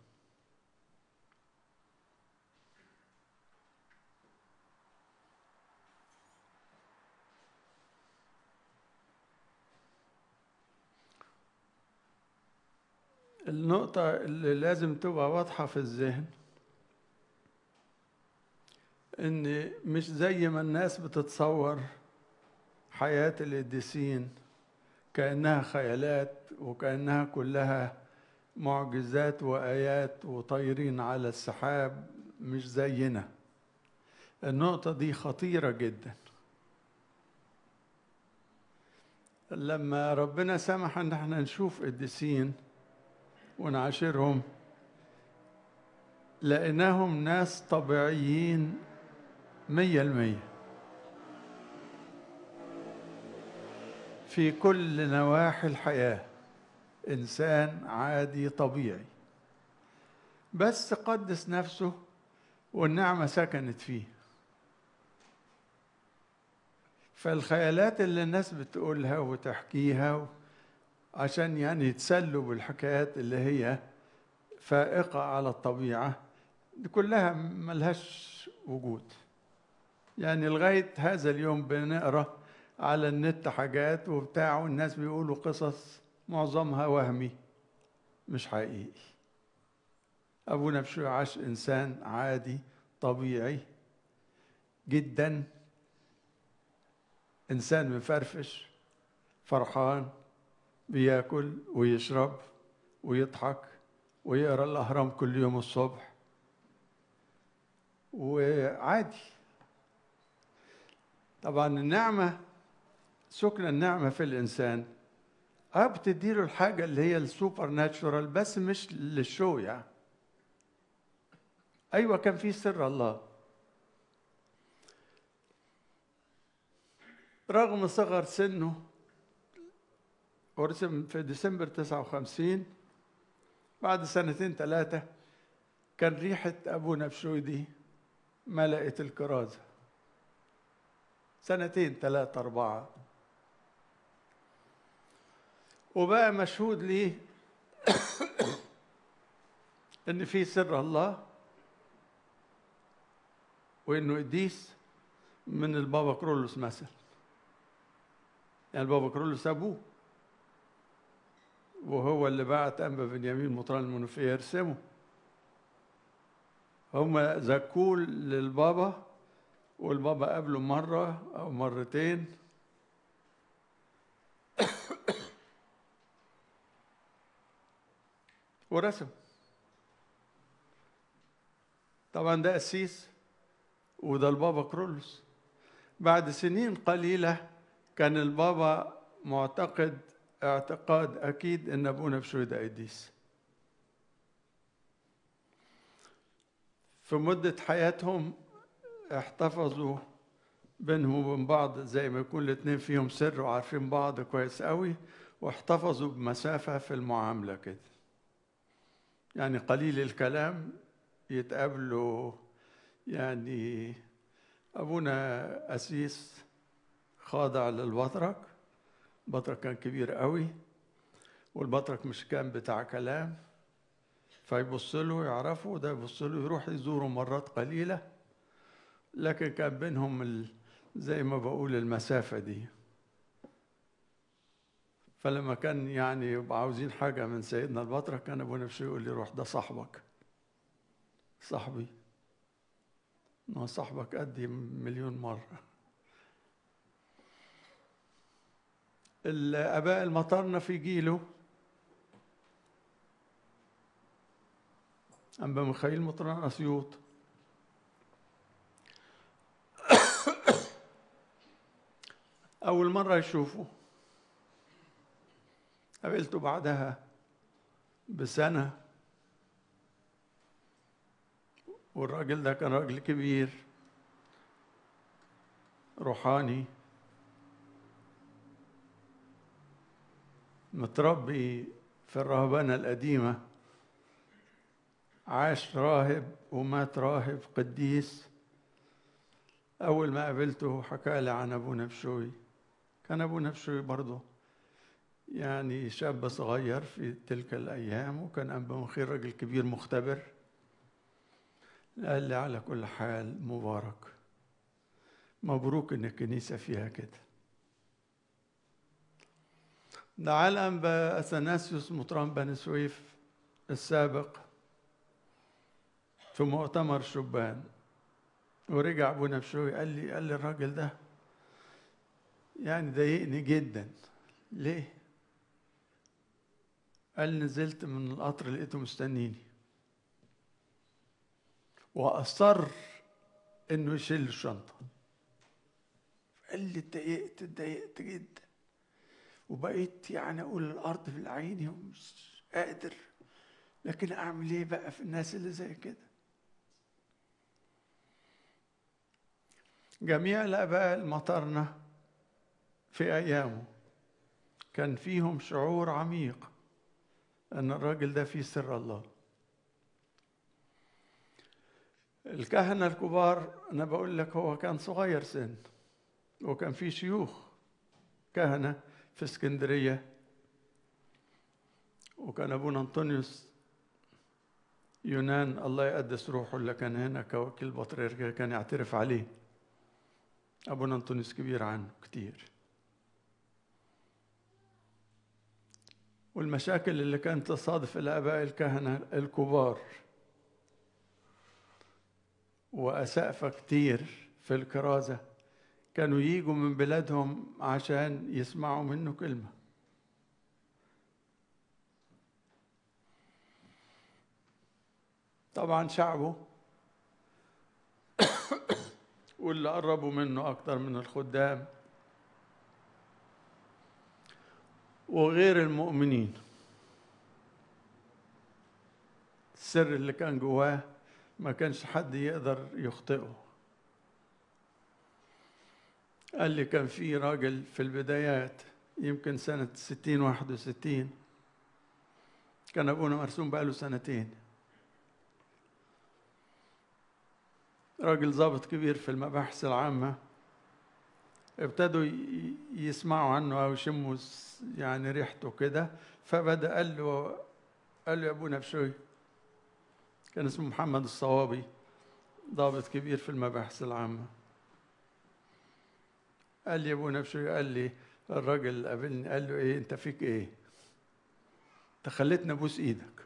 النقطة اللي لازم تبقى واضحة في الذهن إن مش زي ما الناس بتتصور حياة القديسين كأنها خيالات وكأنها كلها معجزات وآيات وطايرين على السحاب مش زينا النقطة دي خطيرة جدا لما ربنا سمح ان احنا نشوف قديسين ونعاشرهم لقيناهم ناس طبيعيين مية المية في كل نواحي الحياة إنسان عادي طبيعي بس قدس نفسه والنعمة سكنت فيه فالخيالات اللي الناس بتقولها وتحكيها عشان يعني يتسلوا بالحكايات اللي هي فائقة على الطبيعة دي كلها ملهاش وجود يعني لغاية هذا اليوم بنقرأ على النت حاجات وبتاع والناس بيقولوا قصص معظمها وهمي مش حقيقي أبونا بشوي عاش إنسان عادي طبيعي جدا إنسان مفرفش فرحان بياكل ويشرب ويضحك ويقرا الاهرام كل يوم الصبح وعادي طبعا النعمه سكن النعمه في الانسان اه بتديله الحاجه اللي هي السوبر ناتشورال بس مش للشو يعني ايوه كان في سر الله رغم صغر سنه ورسم في ديسمبر 59 بعد سنتين ثلاثة كان ريحة أبونا بشوي دي ملأت الكرازة سنتين ثلاثة أربعة وبقى مشهود ليه إن في سر الله وإنه قديس من البابا كرولوس مثلا يعني البابا كرولوس أبوه وهو اللي بعت أنبا بنيامين مطران المنوفية يرسمه هم زكوه للبابا والبابا قابله مرة أو مرتين ورسم طبعا ده قسيس وده البابا كرولوس بعد سنين قليلة كان البابا معتقد اعتقاد اكيد ان ابونا بشوي ده قديس في مدة حياتهم احتفظوا بينهم وبين بعض زي ما يكون الاتنين فيهم سر وعارفين بعض كويس قوي واحتفظوا بمسافة في المعاملة كده يعني قليل الكلام يتقابلوا يعني أبونا أسيس خاضع للبطرك البطرك كان كبير قوي والبطرك مش كان بتاع كلام فيبص له يعرفه ده يبص له يروح يزوره مرات قليلة لكن كان بينهم ال... زي ما بقول المسافة دي فلما كان يعني يبقى عاوزين حاجة من سيدنا البطرك كان أبونا بشوي يقول لي روح ده صاحبك صاحبي ما صاحبك قدي مليون مرة الآباء المطرنة في جيله أنبا ميخائيل مطران أسيوط أول مرة يشوفه قابلته بعدها بسنة والراجل ده كان راجل كبير روحاني متربي في الرهبنة القديمة عاش راهب ومات راهب قديس أول ما قابلته حكى لي عن أبونا بشوي كان أبونا بشوي برضه يعني شاب صغير في تلك الأيام وكان أنبا مخير راجل كبير مختبر قال لي على كل حال مبارك مبروك إن الكنيسة فيها كده ده على أنبا أثناسيوس مطران بني سويف السابق في مؤتمر شبان ورجع ابونا بشوي قال لي قال لي الراجل ده يعني ضايقني جدا ليه؟ قال نزلت من القطر لقيته مستنيني وأصر إنه يشيل الشنطة قال لي اتضايقت اتضايقت جدا وبقيت يعني أقول الأرض في عيني ومش قادر لكن أعمل إيه بقى في الناس اللي زي كده جميع الآباء المطرنة في أيامه كان فيهم شعور عميق أن الراجل ده فيه سر الله الكهنة الكبار أنا بقول لك هو كان صغير سن وكان في شيوخ كهنة في اسكندرية وكان أبونا أنطونيوس يونان الله يقدس روحه اللي كان هنا كوكيل بطريركيا كان يعترف عليه أبونا أنطونيوس كبير عنه كتير والمشاكل اللي كانت تصادف الآباء الكهنة الكبار وأسقفة كتير في الكرازة كانوا يجوا من بلادهم عشان يسمعوا منه كلمة طبعا شعبه واللي قربوا منه أكتر من الخدام وغير المؤمنين السر اللي كان جواه ما كانش حد يقدر يخطئه قال لي كان في راجل في البدايات يمكن سنة ستين واحد وستين كان أبونا مرسوم بقاله سنتين راجل ضابط كبير في المباحث العامة ابتدوا يسمعوا عنه أو يشموا يعني ريحته كده فبدأ قال له قال له يا أبونا بشوي كان اسمه محمد الصوابي ضابط كبير في المباحث العامة قال لي يا ابونا بشوي قال لي الراجل قابلني قال له ايه انت فيك ايه انت خليتني ابوس ايدك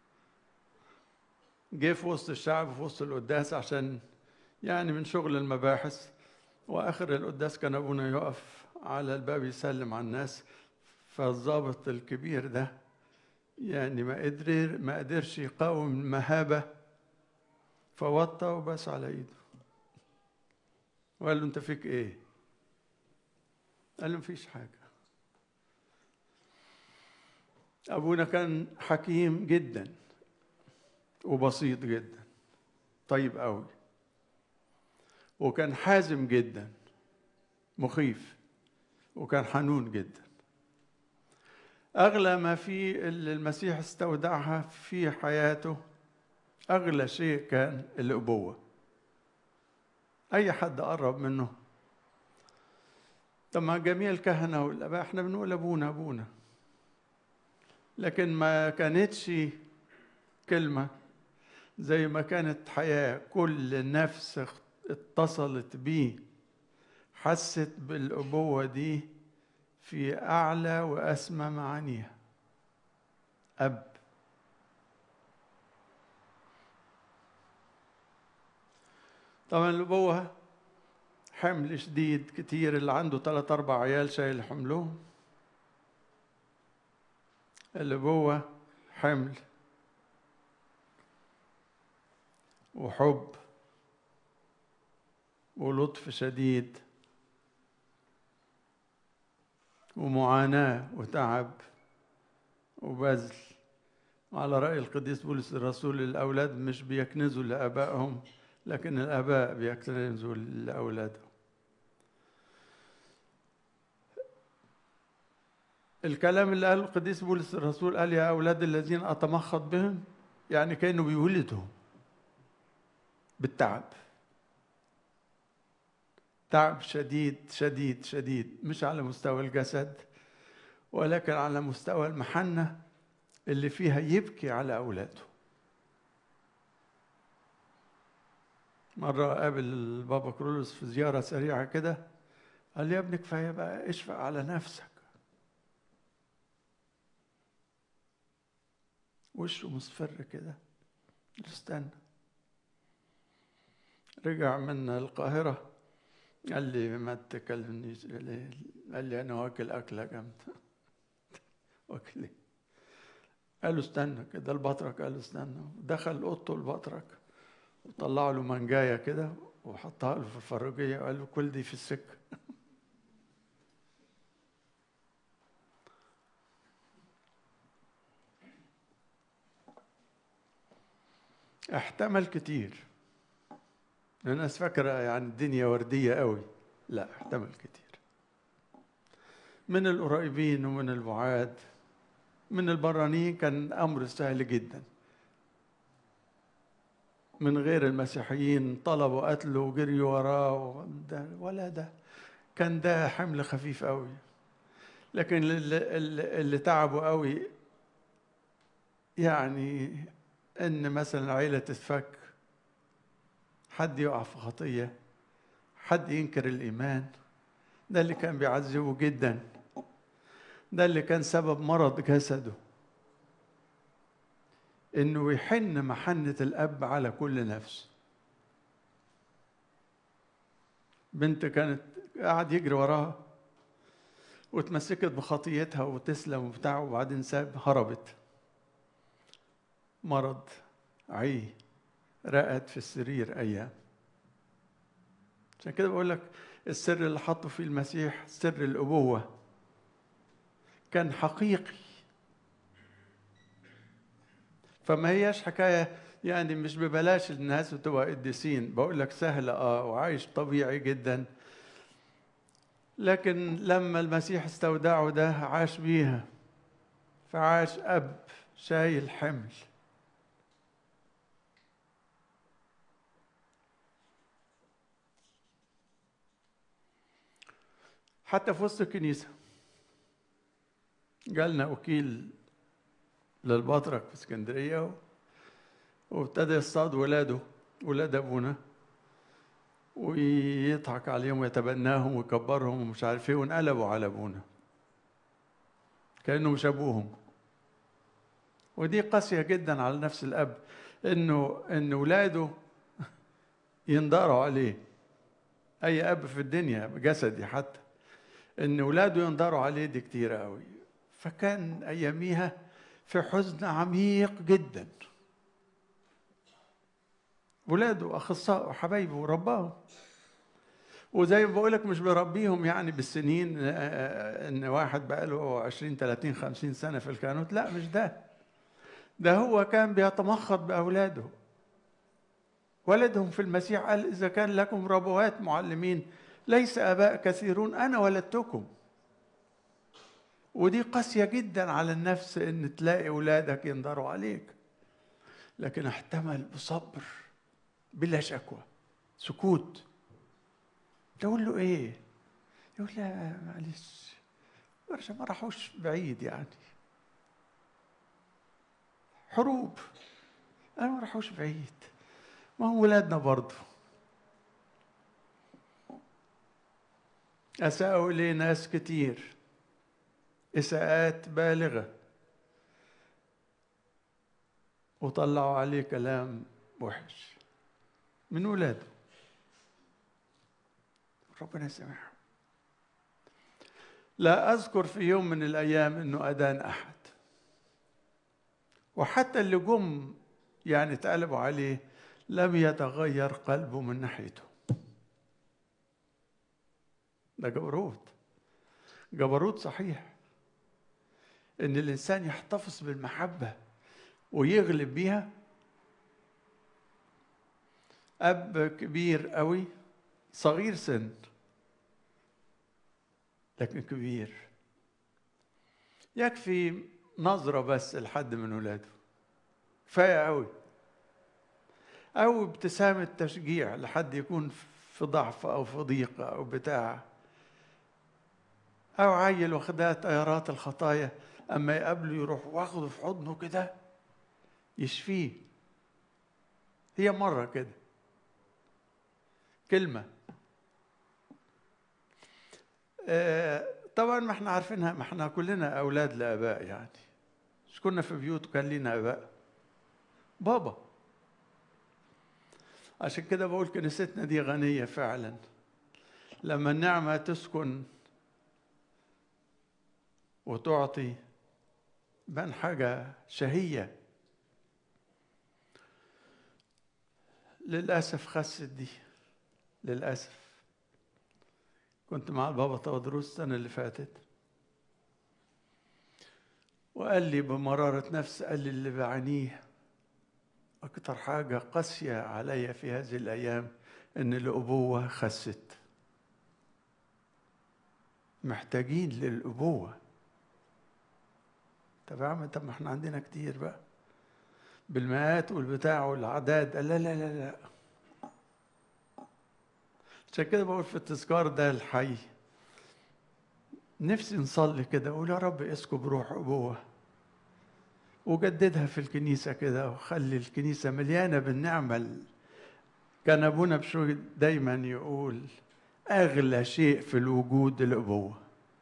جه في وسط الشعب في وسط القداس عشان يعني من شغل المباحث واخر القداس كان ابونا يقف على الباب يسلم على الناس فالضابط الكبير ده يعني ما قدر ما قدرش يقاوم المهابة فوطى وبس على ايده وقال له انت فيك ايه قال له مفيش حاجة أبونا كان حكيم جدا وبسيط جدا طيب قوي وكان حازم جدا مخيف وكان حنون جدا أغلى ما في اللي المسيح استودعها في حياته أغلى شيء كان الأبوة أي حد قرب منه طب ما جميع الكهنة والآباء احنا بنقول أبونا أبونا لكن ما كانتش كلمة زي ما كانت حياة كل نفس اتصلت بيه حست بالأبوة دي في أعلى وأسمى معانيها أب طبعا الأبوة حمل شديد كتير اللي عنده ثلاث أربع عيال شايل حملهم الأبوة حمل وحب ولطف شديد ومعاناة وتعب وبذل على رأي القديس بولس الرسول الأولاد مش بيكنزوا لآبائهم لكن الآباء بيكنزوا لأولادهم الكلام اللي قاله القديس بولس الرسول قال يا أولاد الذين أتمخض بهم يعني كأنه بيولدهم بالتعب تعب شديد شديد شديد مش على مستوى الجسد ولكن على مستوى المحنة اللي فيها يبكي على أولاده مرة قابل البابا كرولوس في زيارة سريعة كده قال لي يا ابني كفاية بقى اشفق على نفسك وشه مصفر كده استنى رجع من القاهرة قال لي ما تكلمنيش قال لي أنا واكل أكلة جامدة واكل إيه؟ قال له استنى كده البطرك قال له استنى دخل أوضته البطرك وطلع له منجاية كده وحطها له في الفراجية وقال له كل دي في السكة احتمل كتير الناس فاكرة يعني الدنيا وردية قوي لا احتمل كتير من القريبين ومن البعاد من البرانيين كان أمر سهل جدا من غير المسيحيين طلبوا قتله وجريوا وراه ده ولا ده كان ده حمل خفيف قوي لكن اللي, اللي تعبوا قوي يعني ان مثلا عيله تتفك حد يقع في خطيه حد ينكر الايمان ده اللي كان بيعذبه جدا ده اللي كان سبب مرض جسده انه يحن محنه الاب على كل نفس بنت كانت قاعد يجري وراها واتمسكت بخطيتها وتسلم وبتاع وبعدين ساب هربت مرض عي رقت في السرير ايام عشان كده بقول لك السر اللي حطه فيه المسيح سر الابوه كان حقيقي فما هياش حكايه يعني مش ببلاش الناس بتبقى قديسين بقول لك سهله اه وعايش طبيعي جدا لكن لما المسيح استودعه ده عاش بيها فعاش اب شايل حمل حتى في وسط الكنيسة جالنا وكيل للبطرك في اسكندرية وابتدى يصطاد ولاده ولاد أبونا ويضحك عليهم ويتبناهم ويكبرهم ومش عارف ايه وانقلبوا على أبونا كأنه مش أبوهم ودي قاسية جدا على نفس الأب إنه إن ولاده يندروا عليه أي أب في الدنيا جسدي حتى ان ولاده ينظروا عليه دي كتير قوي فكان اياميها في حزن عميق جدا ولاده اخصائي وحبايبه ورباهم وزي ما بقول لك مش بربيهم يعني بالسنين ان واحد بقى له 20 30 50 سنه في الكهنوت لا مش ده ده هو كان بيتمخض باولاده ولدهم في المسيح قال اذا كان لكم ربوات معلمين ليس اباء كثيرون انا ولدتكم ودي قاسيه جدا على النفس ان تلاقي اولادك ينظروا عليك لكن احتمل بصبر بلا شكوى سكوت تقول له ايه يقول لا معلش ورشة ما راحوش بعيد يعني حروب انا ما راحوش بعيد ما هو ولادنا برضه أساءوا إليه ناس كتير إساءات بالغة وطلعوا عليه كلام وحش من ولاده ربنا يسامحهم لا أذكر في يوم من الأيام أنه أدان أحد وحتى اللي جم يعني اتقلبوا عليه لم يتغير قلبه من ناحيته ده جبروت جبروت صحيح ان الانسان يحتفظ بالمحبه ويغلب بيها اب كبير قوي صغير سن لكن كبير يكفي نظرة بس لحد من ولاده كفاية قوي أو ابتسامة تشجيع لحد يكون في ضعف أو في ضيقة أو بتاع أو عيل واخدها طيارات الخطايا أما يقابله يروح واخده في حضنه كده يشفيه هي مرة كده كلمة آه، طبعا ما احنا عارفينها ما احنا كلنا أولاد لآباء يعني مش كنا في بيوت وكان لينا آباء بابا عشان كده بقول كنيستنا دي غنية فعلا لما النعمة تسكن وتعطي بان حاجة شهية للأسف خست دي للأسف كنت مع البابا تودروس السنة اللي فاتت وقال لي بمرارة نفس قال لي اللي بعانيه أكتر حاجة قاسية عليا في هذه الأيام إن الأبوة خست محتاجين للأبوة طب يا عم طب ما احنا عندنا كتير بقى بالمئات والبتاع والأعداد لا لا لا لا عشان كده بقول في التذكار ده الحي نفسي نصلي كده اقول يا رب اسكب روح ابوه وجددها في الكنيسه كده وخلي الكنيسه مليانه بالنعمه كان ابونا بشوي دايما يقول اغلى شيء في الوجود الابوه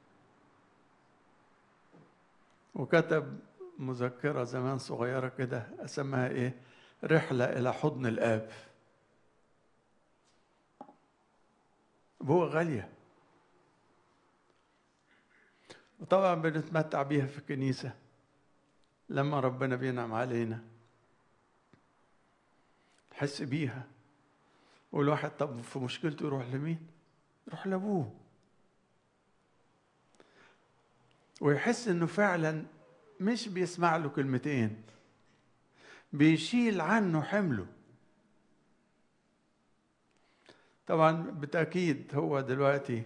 وكتب مذكره زمان صغيره كده اسمها ايه رحله الى حضن الاب ابوه غاليه وطبعا بنتمتع بيها في الكنيسة لما ربنا بينعم علينا نحس بيها والواحد طب في مشكلته يروح لمين؟ يروح لأبوه ويحس إنه فعلا مش بيسمع له كلمتين بيشيل عنه حمله طبعا بالتأكيد هو دلوقتي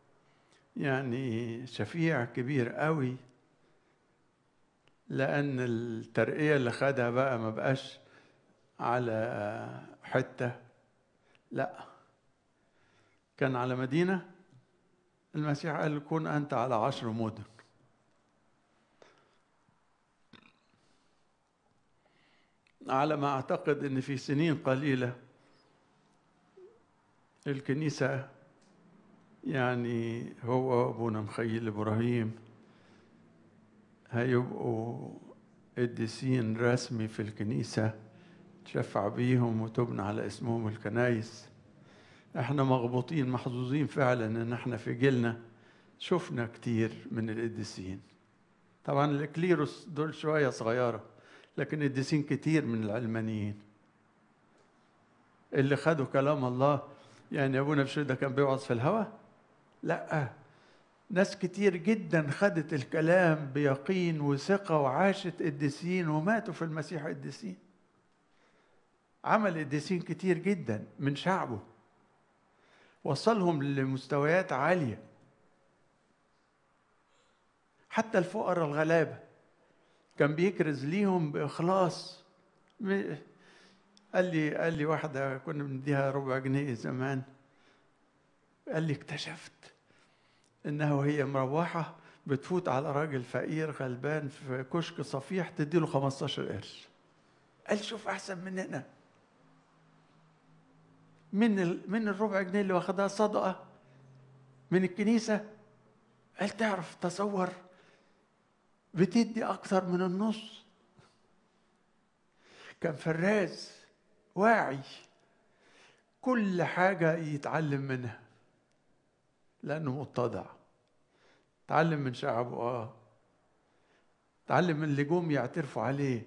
يعني شفيع كبير قوي لأن الترقية اللي خدها بقى ما بقاش على حتة لا كان على مدينة المسيح قال كن أنت على عشر مدن على ما أعتقد أن في سنين قليلة الكنيسة يعني هو أبونا مخيل إبراهيم هيبقوا قديسين رسمي في الكنيسة تشفع بيهم وتبنى على اسمهم الكنايس احنا مغبوطين محظوظين فعلا ان احنا في جيلنا شفنا كتير من القديسين طبعا الكليروس دول شوية صغيرة لكن القديسين كتير من العلمانيين اللي خدوا كلام الله يعني ابونا بشوي ده كان بيوعظ في الهواء لا ناس كتير جدا خدت الكلام بيقين وثقة وعاشت قديسين وماتوا في المسيح قديسين عمل قديسين كتير جدا من شعبه وصلهم لمستويات عالية حتى الفقراء الغلابة كان بيكرز ليهم بإخلاص قال لي قال لي واحدة كنا بنديها ربع جنيه زمان قال لي اكتشفت انها وهي مروحه بتفوت على راجل فقير غلبان في كشك صفيح تديله 15 قرش قال شوف احسن مننا من ال... من الربع جنيه اللي واخدها صدقه من الكنيسه قال تعرف تصور بتدي اكثر من النص كان فراز واعي كل حاجه يتعلم منها لأنه متضع تعلم من شعبه آه تعلم من اللي جم يعترفوا عليه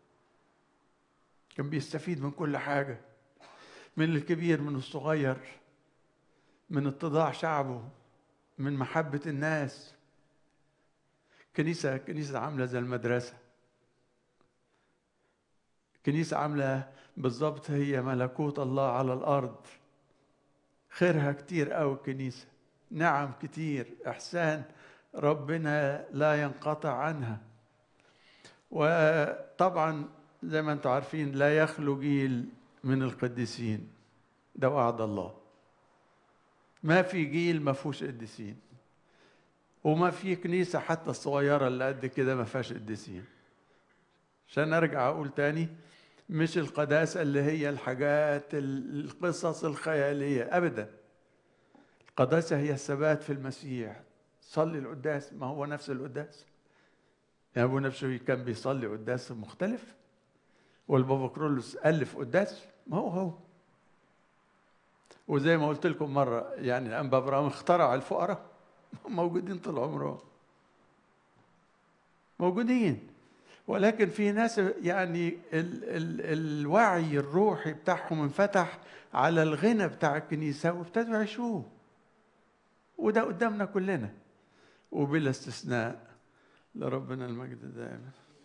كان بيستفيد من كل حاجة من الكبير من الصغير من اتضاع شعبه من محبة الناس كنيسة كنيسة عاملة زي المدرسة كنيسة عاملة بالظبط هي ملكوت الله على الأرض خيرها كتير قوي الكنيسة نعم كتير إحسان ربنا لا ينقطع عنها وطبعا زي ما انتم عارفين لا يخلو جيل من القديسين ده وعد الله ما في جيل ما فيهوش قديسين وما في كنيسة حتى الصغيرة اللي قد كده ما فيهاش قديسين عشان ارجع اقول تاني مش القداسة اللي هي الحاجات القصص الخيالية ابدا القداسة هي الثبات في المسيح صلي القداس ما هو نفس القداس يعني ابو نفسه كان بيصلي قداس مختلف والبابا كرولوس الف قداس ما هو هو وزي ما قلت لكم مره يعني انبا ابراهيم اخترع الفقراء موجودين طول عمرهم موجودين ولكن في ناس يعني ال ال الوعي الروحي بتاعهم انفتح على الغنى بتاع الكنيسه وابتدوا يعيشوه وده قدامنا كلنا وبلا استثناء لربنا المجد دائما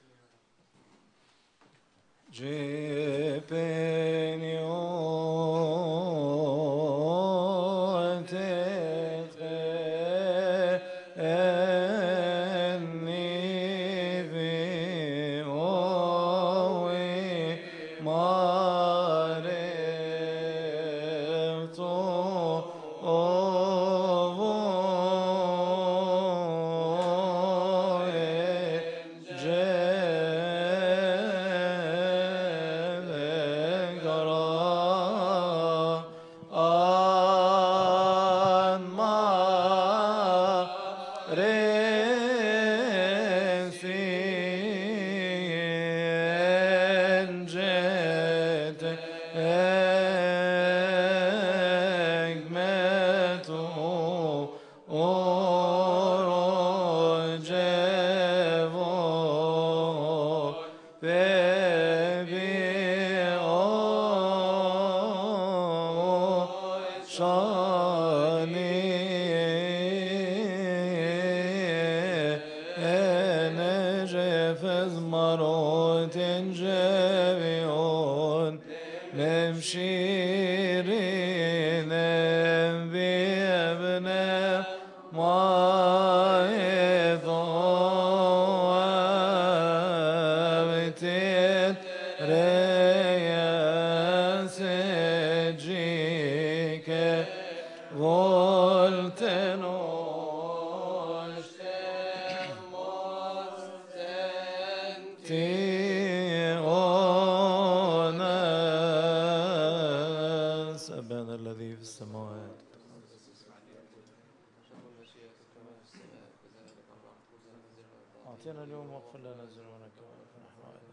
أعطينا اليوم واغفر لنا ذنوبنا كما نحن أيضا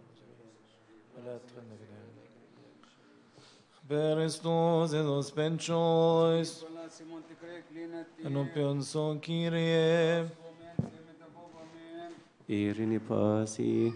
ولا تدخلنا في الهلاك Berestos edos penchos, Anopion son Kyrie, إيريني باسي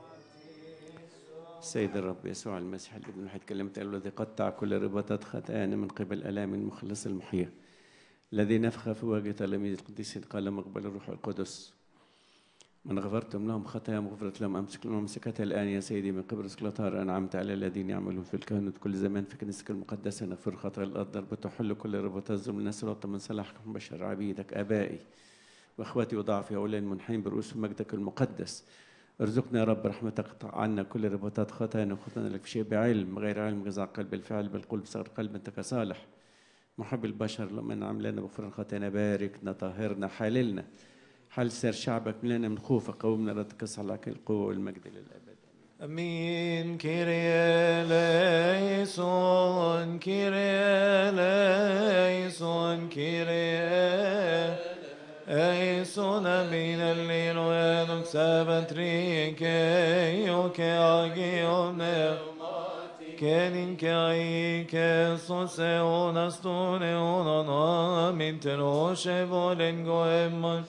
سيد الرب يسوع المسيح الابن الوحيد كلمت الذي قطع كل رباطات خطايانا من قبل آلام المخلص المحيي الذي نفخ في وجه تلاميذ القديسين قال مقبل الروح القدس من غفرتم لهم خطاياهم غفرت لهم امسك لهم امسكتها الان يا سيدي من قبل سكلطار انعمت على الذين يعملون في الكهنوت كل زمان في كنيستك المقدسه نغفر خطايا الارض بتحل كل رباطات الظلم الناس الوطن من صلاحكم بشر عبيدك ابائي واخواتي وضعفي هؤلاء المنحين برؤوس مجدك المقدس ارزقنا يا رب رحمتك اقطع عنا كل رباطات خطايانا وخطانا لك في شيء بعلم غير علم جزع قلب الفعل بالقلب صغر قلب انت كصالح محب البشر لما انعم لنا بغفران خطايانا باركنا طهرنا حللنا حل سير شعبك ملنا من خوفك قومنا لا تكسر لك القوة والمجد للأبد أمين كيريا ليسون كيريا ليسون كيريا ايسون أمين الليل وينك سبت ريكي يوكي أجيون كانين كاي كسوسي ونستوني ونانا من تروشي بولين قويمون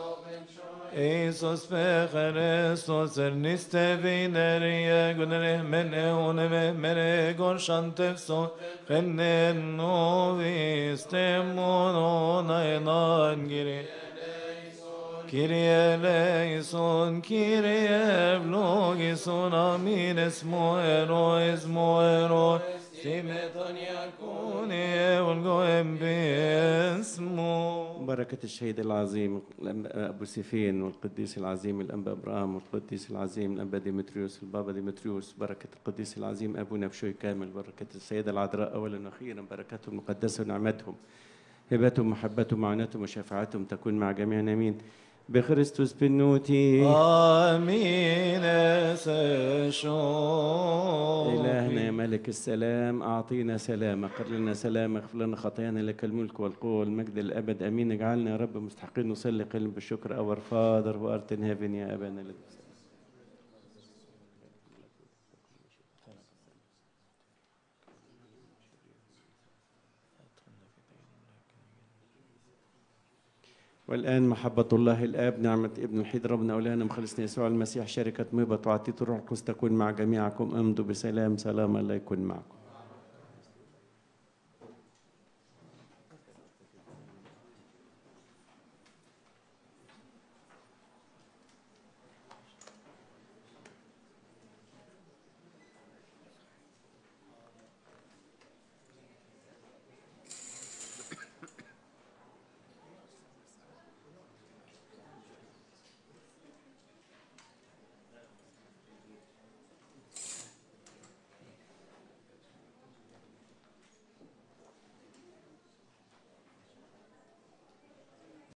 Isus pe Christos er niste vinerie gunere mene one mere gon shantefso khenne no viste mono na enangiri Kyrie eleison, Kyrie eulogison, amin esmo ero, esmo ero, simeton yakuni, eulgo embesmo. بركة الشهيد العظيم الأنبا أبو سيفين والقديس العظيم الأنبا إبراهيم والقديس العظيم الأنبا ديمتريوس البابا ديمتريوس بركة القديس العظيم أبونا بشوي كامل بركة السيدة العذراء أولا وأخيرا بركتهم المقدسة ونعمتهم هبتهم محبتهم معونتهم وشفاعتهم تكون مع جميعنا آمين بخريستوس بنوتي آمين سشون إلهنا يا ملك السلام أعطينا سلامك قر لنا سلامك اغفر لنا خطايانا لك الملك والقوة والمجد الأبد أمين اجعلنا يا رب مستحقين نصلي قلب بالشكر أور فادر وأرت إن هيفن يا أبانا الذي في السماء. والآن محبة الله الآب نعمة ابن الحيد ربنا أولانا مخلصنا يسوع المسيح شركة مهبة وعطية الروح القدس تكون مع جميعكم امضوا بسلام سلام الله يكون معكم